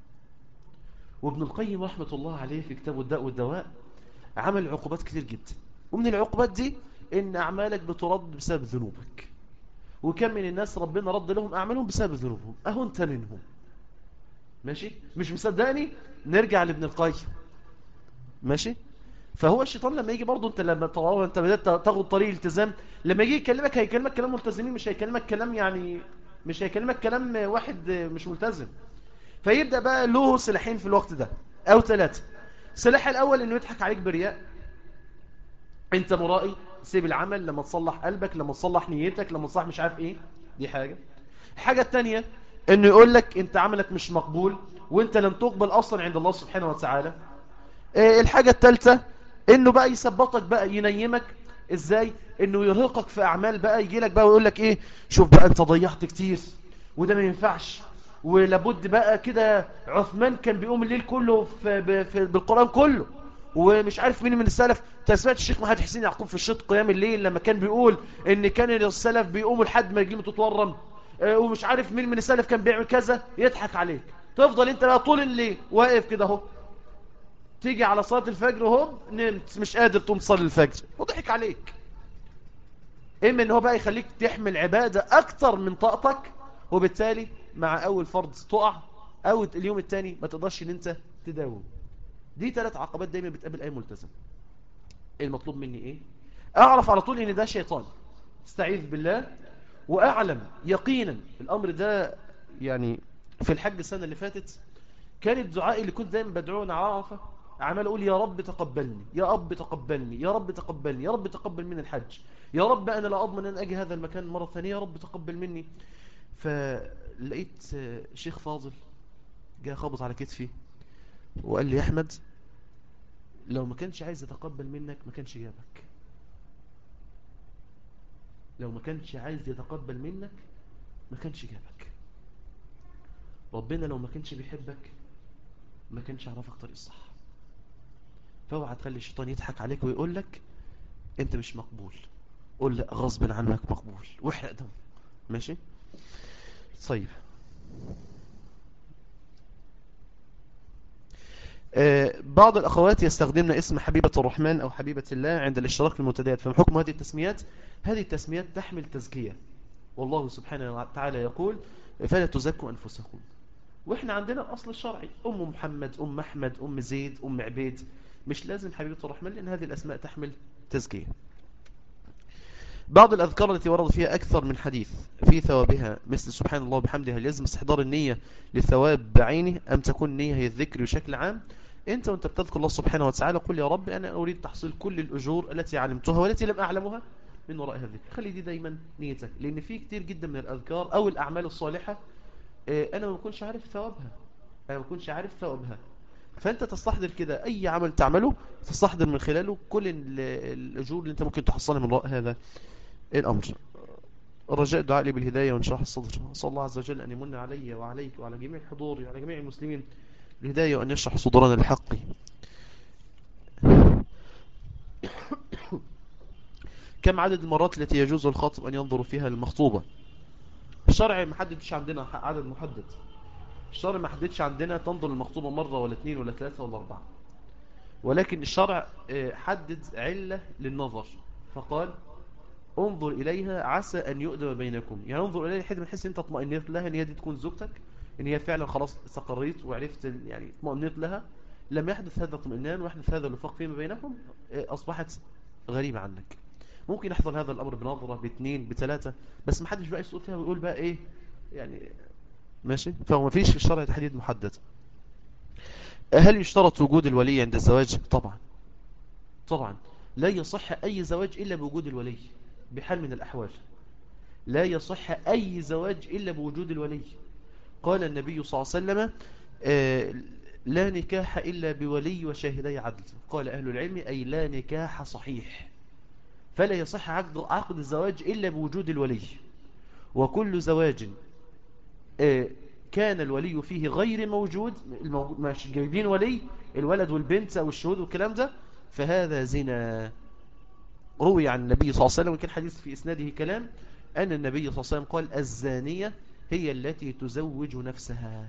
وابن القيم رحمة الله عليه في كتابه الداء والدواء عمل عقوبات كتير جدا ومن العقوبات دي ان اعمالك بترد بسبب ذنوبك وكم من الناس ربنا رد لهم اعمالهم بسبب ذنوبهم اهو انت منهم ماشي مش مصدقني نرجع لابن القيم ماشي فهو الشيطان لما يجي برضه انت لما تراه انت بدات تاخد طريق التزام لما يجي يكلمك هيكلمك كلام ملتزمين مش هيكلمك كلام يعني مش هيكلمك كلام واحد مش ملتزم فيبدأ بقى له سلاحين في الوقت ده او ثلاثة السلاح الاول انه يضحك عليك برياء انت مرائي سيب العمل لما تصلح قلبك لما تصلح نيتك لما تصلح مش عارف ايه دي حاجة الحاجة التانية انه يقول لك انت عملك مش مقبول وانت لم تقبل اصلا عند الله سبحانه وتعالى إيه الحاجة الثالثة انه بقى يثبطك بقى ينيمك ازاي انه يرهقك في اعمال بقى يجي لك بقى ويقول لك ايه شوف بقى انت ضيعت كتير وده ما ينفعش ولابد بقى كده عثمان كان بيقوم الليل كله في في بالقرآن كله ومش عارف مين من السلف تسمعت الشيخ محمد حسين يعقوب في الشط قيام الليل لما كان بيقول ان كان السلف بيقوموا لحد ما يجيبوا تتورم ومش عارف مين من السلف كان بيعمل كذا يضحك عليك تفضل انت بقى طول الليل واقف كده اهو تيجي على صلاة الفجر اهو نمت مش قادر تقوم تصلي الفجر وضحك عليك اما ان هو بقى يخليك تحمل عبادة اكتر من طاقتك وبالتالي مع اول فرض تقع او اليوم الثاني ما تقدرش ان انت تداوم دي ثلاث عقبات دايما بتقابل اي ملتزم المطلوب مني ايه اعرف على طول ان ده شيطان استعيذ بالله واعلم يقينا الامر ده يعني في الحج السنة اللي فاتت كان الدعاء اللي كنت دايما بدعوه انا عارفه عمال اقول يا رب تقبلني يا رب تقبلني يا رب تقبلني يا رب تقبل من الحج يا رب انا لا اضمن ان اجي هذا المكان مرة ثانية يا رب تقبل مني فلقيت شيخ فاضل جاء خبط على كتفي وقال لي يا احمد لو ما كانش عايز يتقبل منك ما كانش جابك لو ما كانش عايز يتقبل منك ما كانش جابك ربنا لو ما كانش بيحبك ما كانش عرفك طريق الصح فاوعى تخلي الشيطان يضحك عليك ويقول لك انت مش مقبول قول لا غصب عنك مقبول واحرق دم ماشي طيب آه بعض الأخوات يستخدمن اسم حبيبة الرحمن أو حبيبة الله عند الاشتراك في المنتديات فمن حكم هذه التسميات هذه التسميات تحمل تزكية والله سبحانه وتعالى يقول فلا تزكوا أنفسكم وإحنا عندنا الأصل الشرعي أم محمد أم أحمد أم زيد أم عبيد مش لازم حبيبة الرحمن لأن هذه الأسماء تحمل تزكية بعض الأذكار التي ورد فيها أكثر من حديث في ثوابها مثل سبحان الله بحمده هل يلزم استحضار النية للثواب بعينه أم تكون النية هي الذكر بشكل عام أنت وأنت بتذكر الله سبحانه وتعالى قل يا رب أنا أريد تحصيل كل الأجور التي علمتها والتي لم أعلمها من وراء هذا الذكر خلي دي دايما نيتك لأن في كتير جدا من الأذكار أو الأعمال الصالحة أنا ما بكونش عارف ثوابها أنا ما بكونش عارف ثوابها فأنت تستحضر كده أي عمل تعمله تستحضر من خلاله كل الأجور اللي أنت ممكن تحصلها من وراء هذا الأمر الرجاء الدعاء لي بالهداية وانشراح الصدر صلى الله عز وجل أن يمن علي وعليك وعلى جميع الحضور وعلى جميع المسلمين الهداية وأن يشرح صدورنا للحق كم عدد المرات التي يجوز الخاطب أن ينظر فيها للمخطوبة الشرع ما حددش عندنا عدد محدد الشرع ما حددش عندنا تنظر المخطوبة مرة ولا اثنين ولا ثلاثة ولا أربعة ولكن الشرع حدد علة للنظر فقال انظر إليها عسى أن يؤدم بينكم يعني انظر إليها لحد ما تحس أنت اطمئنت لها أن هي دي تكون زوجتك أن هي فعلا خلاص استقريت وعرفت يعني اطمئنت لها لم يحدث هذا الاطمئنان ويحدث هذا الوفاق فيما بينكم أصبحت غريبة عنك ممكن يحصل هذا الأمر بنظرة باثنين بثلاثة بس ما حدش بقى يسأل فيها ويقول بقى إيه يعني ماشي فهو ما فيش في الشرع تحديد محدد هل يشترط وجود الولي عند الزواج طبعا طبعا لا يصح أي زواج إلا بوجود الولي بحال من الأحوال لا يصح أي زواج إلا بوجود الولي قال النبي صلى الله عليه وسلم آه لا نكاح إلا بولي وشاهدي عدل قال أهل العلم أي لا نكاح صحيح فلا يصح عقد, عقد الزواج إلا بوجود الولي وكل زواج آه كان الولي فيه غير موجود مش جايبين ولي الولد والبنت أو الشهود والكلام ده فهذا زنا روي عن النبي صلى الله عليه وسلم وكان حديث في إسناده كلام أن النبي صلى الله عليه وسلم قال الزانية هي التي تزوج نفسها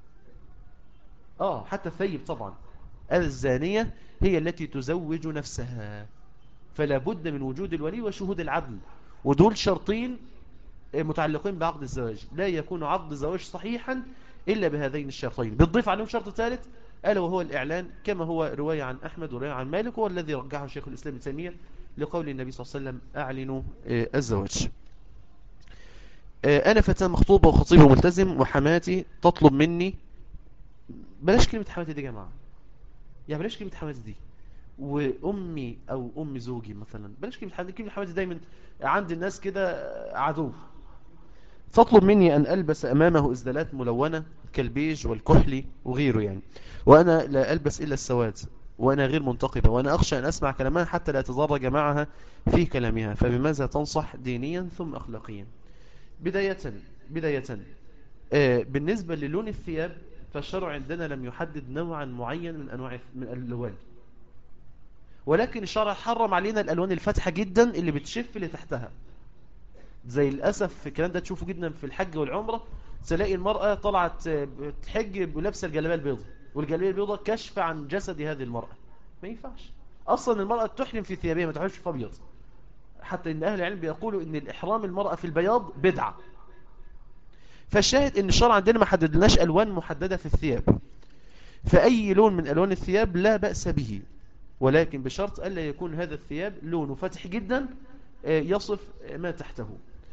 آه حتى الثيب طبعا الزانية هي التي تزوج نفسها فلا بد من وجود الولي وشهود العدل ودول شرطين متعلقين بعقد الزواج لا يكون عقد الزواج صحيحا إلا بهذين الشرطين بتضيف عليهم شرط ثالث ألا وهو الإعلان كما هو رواية عن أحمد ورواية عن مالك هو الذي رجحه شيخ الإسلام تيمية لقول النبي صلى الله عليه وسلم أعلنوا الزواج أنا فتاة مخطوبة وخطيب وملتزم وحماتي تطلب مني بلاش كلمة حماتي دي يا جماعة يعني بلاش كلمة حماتي دي وأمي أو أم زوجي مثلا بلاش كلمة حماتي كلمة حماتي دايما عند الناس كده عدو تطلب مني أن ألبس أمامه إزدالات ملونة كالبيج والكحلي وغيره يعني وأنا لا ألبس إلا السواد وأنا غير منتقبة وأنا أخشى أن أسمع كلامها حتى لا أتضرج معها في كلامها فبماذا تنصح دينيا ثم أخلاقيا بداية بداية آه بالنسبة للون الثياب فالشرع عندنا لم يحدد نوعا معين من أنواع من الألوان ولكن الشرع حرم علينا الألوان الفاتحة جدا اللي بتشف اللي تحتها زي الأسف الكلام ده تشوفه جدا في الحج والعمرة تلاقي المرأة طلعت تحج ولابسة الجلابية البيضاء والجلابية البيضاء كشف عن جسد هذه المرأة ما ينفعش أصلا المرأة تحرم في ثيابها ما تحرمش في أبيض حتى إن أهل العلم بيقولوا إن الإحرام المرأة في البياض بدعة فالشاهد إن الشرع عندنا ما حددناش ألوان محددة في الثياب فأي لون من ألوان الثياب لا بأس به ولكن بشرط ألا يكون هذا الثياب لونه فتح جدا يصف ما تحته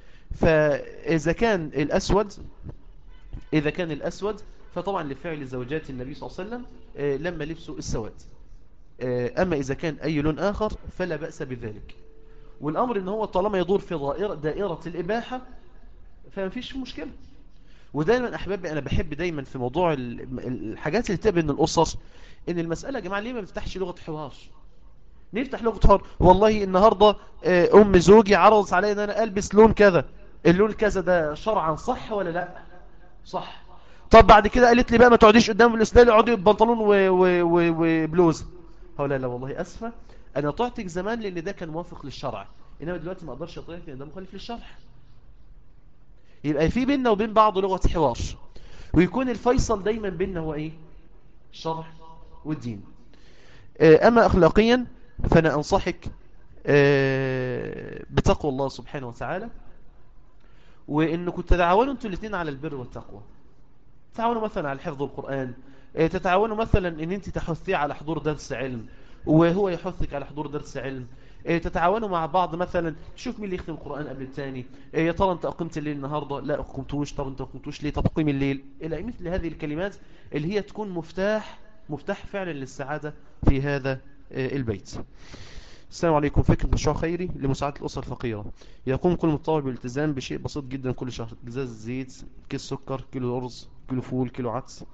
فإذا كان الأسود إذا كان الأسود فطبعا لفعل زوجات النبي صلى الله عليه وسلم لما لبسوا السواد أما إذا كان أي لون آخر فلا بأس بذلك والأمر إن هو طالما يدور في دائرة, دائرة الإباحة فما فيش مشكلة ودايما أحبابي أنا بحب دايما في موضوع الحاجات اللي تبين الأسر إن المسألة يا جماعة ليه ما بنفتحش لغة حوار نفتح لغة حوار والله النهاردة أم زوجي عرضت علي أن أنا ألبس لون كذا اللون كذا ده شرعا صح ولا لا صح طب بعد كده قالت لي بقى ما تقعديش قدام الاسلام اقعدي ببنطلون وبلوز هقول لا لا والله اسفه انا طعتك زمان لان ده كان موافق للشرع انما دلوقتي ما اقدرش اطيعك لان ده مخالف للشرع يبقى في بيننا وبين بعض لغه حوار ويكون الفيصل دايما بيننا هو ايه الشرع والدين اما اخلاقيا فانا انصحك بتقوى الله سبحانه وتعالى وانكم تتعاونوا انتوا الاثنين على البر والتقوى تتعاونوا مثلا على حفظ القرآن تتعاونوا مثلا ان انت تحثيه على حضور درس علم وهو يحثك على حضور درس علم تتعاونوا مع بعض مثلا شوف مين اللي يختم القرآن قبل الثاني يا ترى انت اقمت الليل النهاردة لا اقمتوش طب انت اقمتوش ليه طب قيم الليل الى مثل هذه الكلمات اللي هي تكون مفتاح مفتاح فعلا للسعادة في هذا البيت السلام عليكم فكرة مشروع خيري لمساعدة الأسر الفقيرة يقوم كل متطوع بالالتزام بشيء بسيط جدا كل شهر ازاز زيت كيس سكر كيلو أرز كيلو فول كيلو عدس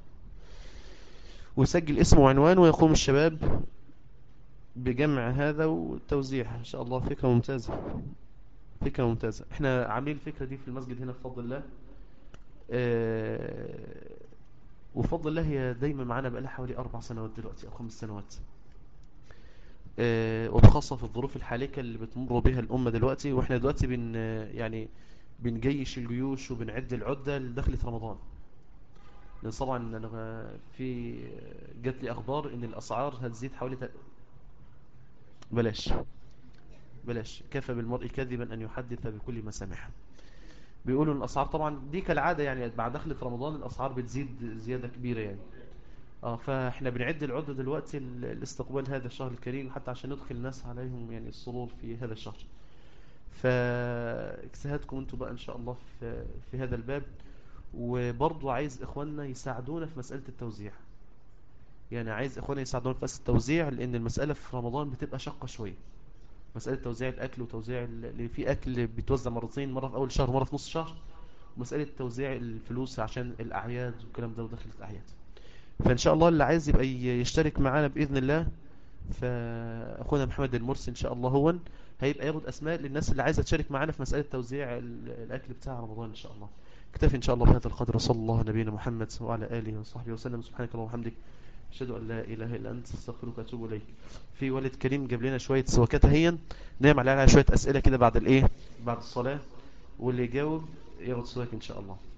ويسجل اسمه وعنوانه ويقوم الشباب بجمع هذا والتوزيع إن شاء الله فكرة ممتازة فكرة ممتازة احنا عاملين الفكرة دي في المسجد هنا بفضل الله اه وفضل الله هي دايما معانا بقالها حوالي أربع سنوات دلوقتي أو خمس سنوات آه، وبخاصة في الظروف الحالكة اللي بتمر بها الأمة دلوقتي وإحنا دلوقتي بن يعني بنجيش الجيوش وبنعد العدة لدخلة رمضان لأن طبعا أنا في جات لي أخبار إن الأسعار هتزيد حوالي ت- بلاش بلاش كفى بالمرء كذبا أن يحدث بكل ما سمع بيقولوا ان الاسعار طبعا دي كالعاده يعني بعد دخلة رمضان الاسعار بتزيد زياده كبيره يعني اه فاحنا بنعد العده دلوقتي ل- لاستقبال هذا الشهر الكريم حتى عشان ندخل الناس عليهم يعني السرور في هذا الشهر فاجتهادكم انتوا بقى ان شاء الله في في هذا الباب وبرضو عايز اخواننا يساعدونا في مساله التوزيع يعني عايز اخواننا يساعدونا في مساله التوزيع لان المساله في رمضان بتبقى شاقه شويه مسألة توزيع الأكل وتوزيع ال- اللي في أكل بيتوزع مرتين مرة في أول شهر ومرة في نص شهر ومسألة توزيع الفلوس عشان الأعياد والكلام ده ودخلة الأعياد فإن شاء الله اللي عايز يبقى ي- يشترك معانا بإذن الله فأخونا محمد المرسي إن شاء الله هو هيبقى ياخد أسماء للناس اللي عايزة تشارك معانا في مسألة توزيع ال- الأكل بتاع رمضان إن شاء الله اكتفي إن شاء الله بهذا القدر وصلى الله على نبينا محمد وعلى آله وصحبه وسلم سبحانك اللهم وبحمدك أشهد أن لا إله إلا أنت أستغفرك وأتوب إليك في والد كريم جاب لنا شوية سواكات اهين نعمل عليها شوية أسئلة كده بعد الإيه بعد الصلاة واللي يجاوب ياخد سواك إن شاء الله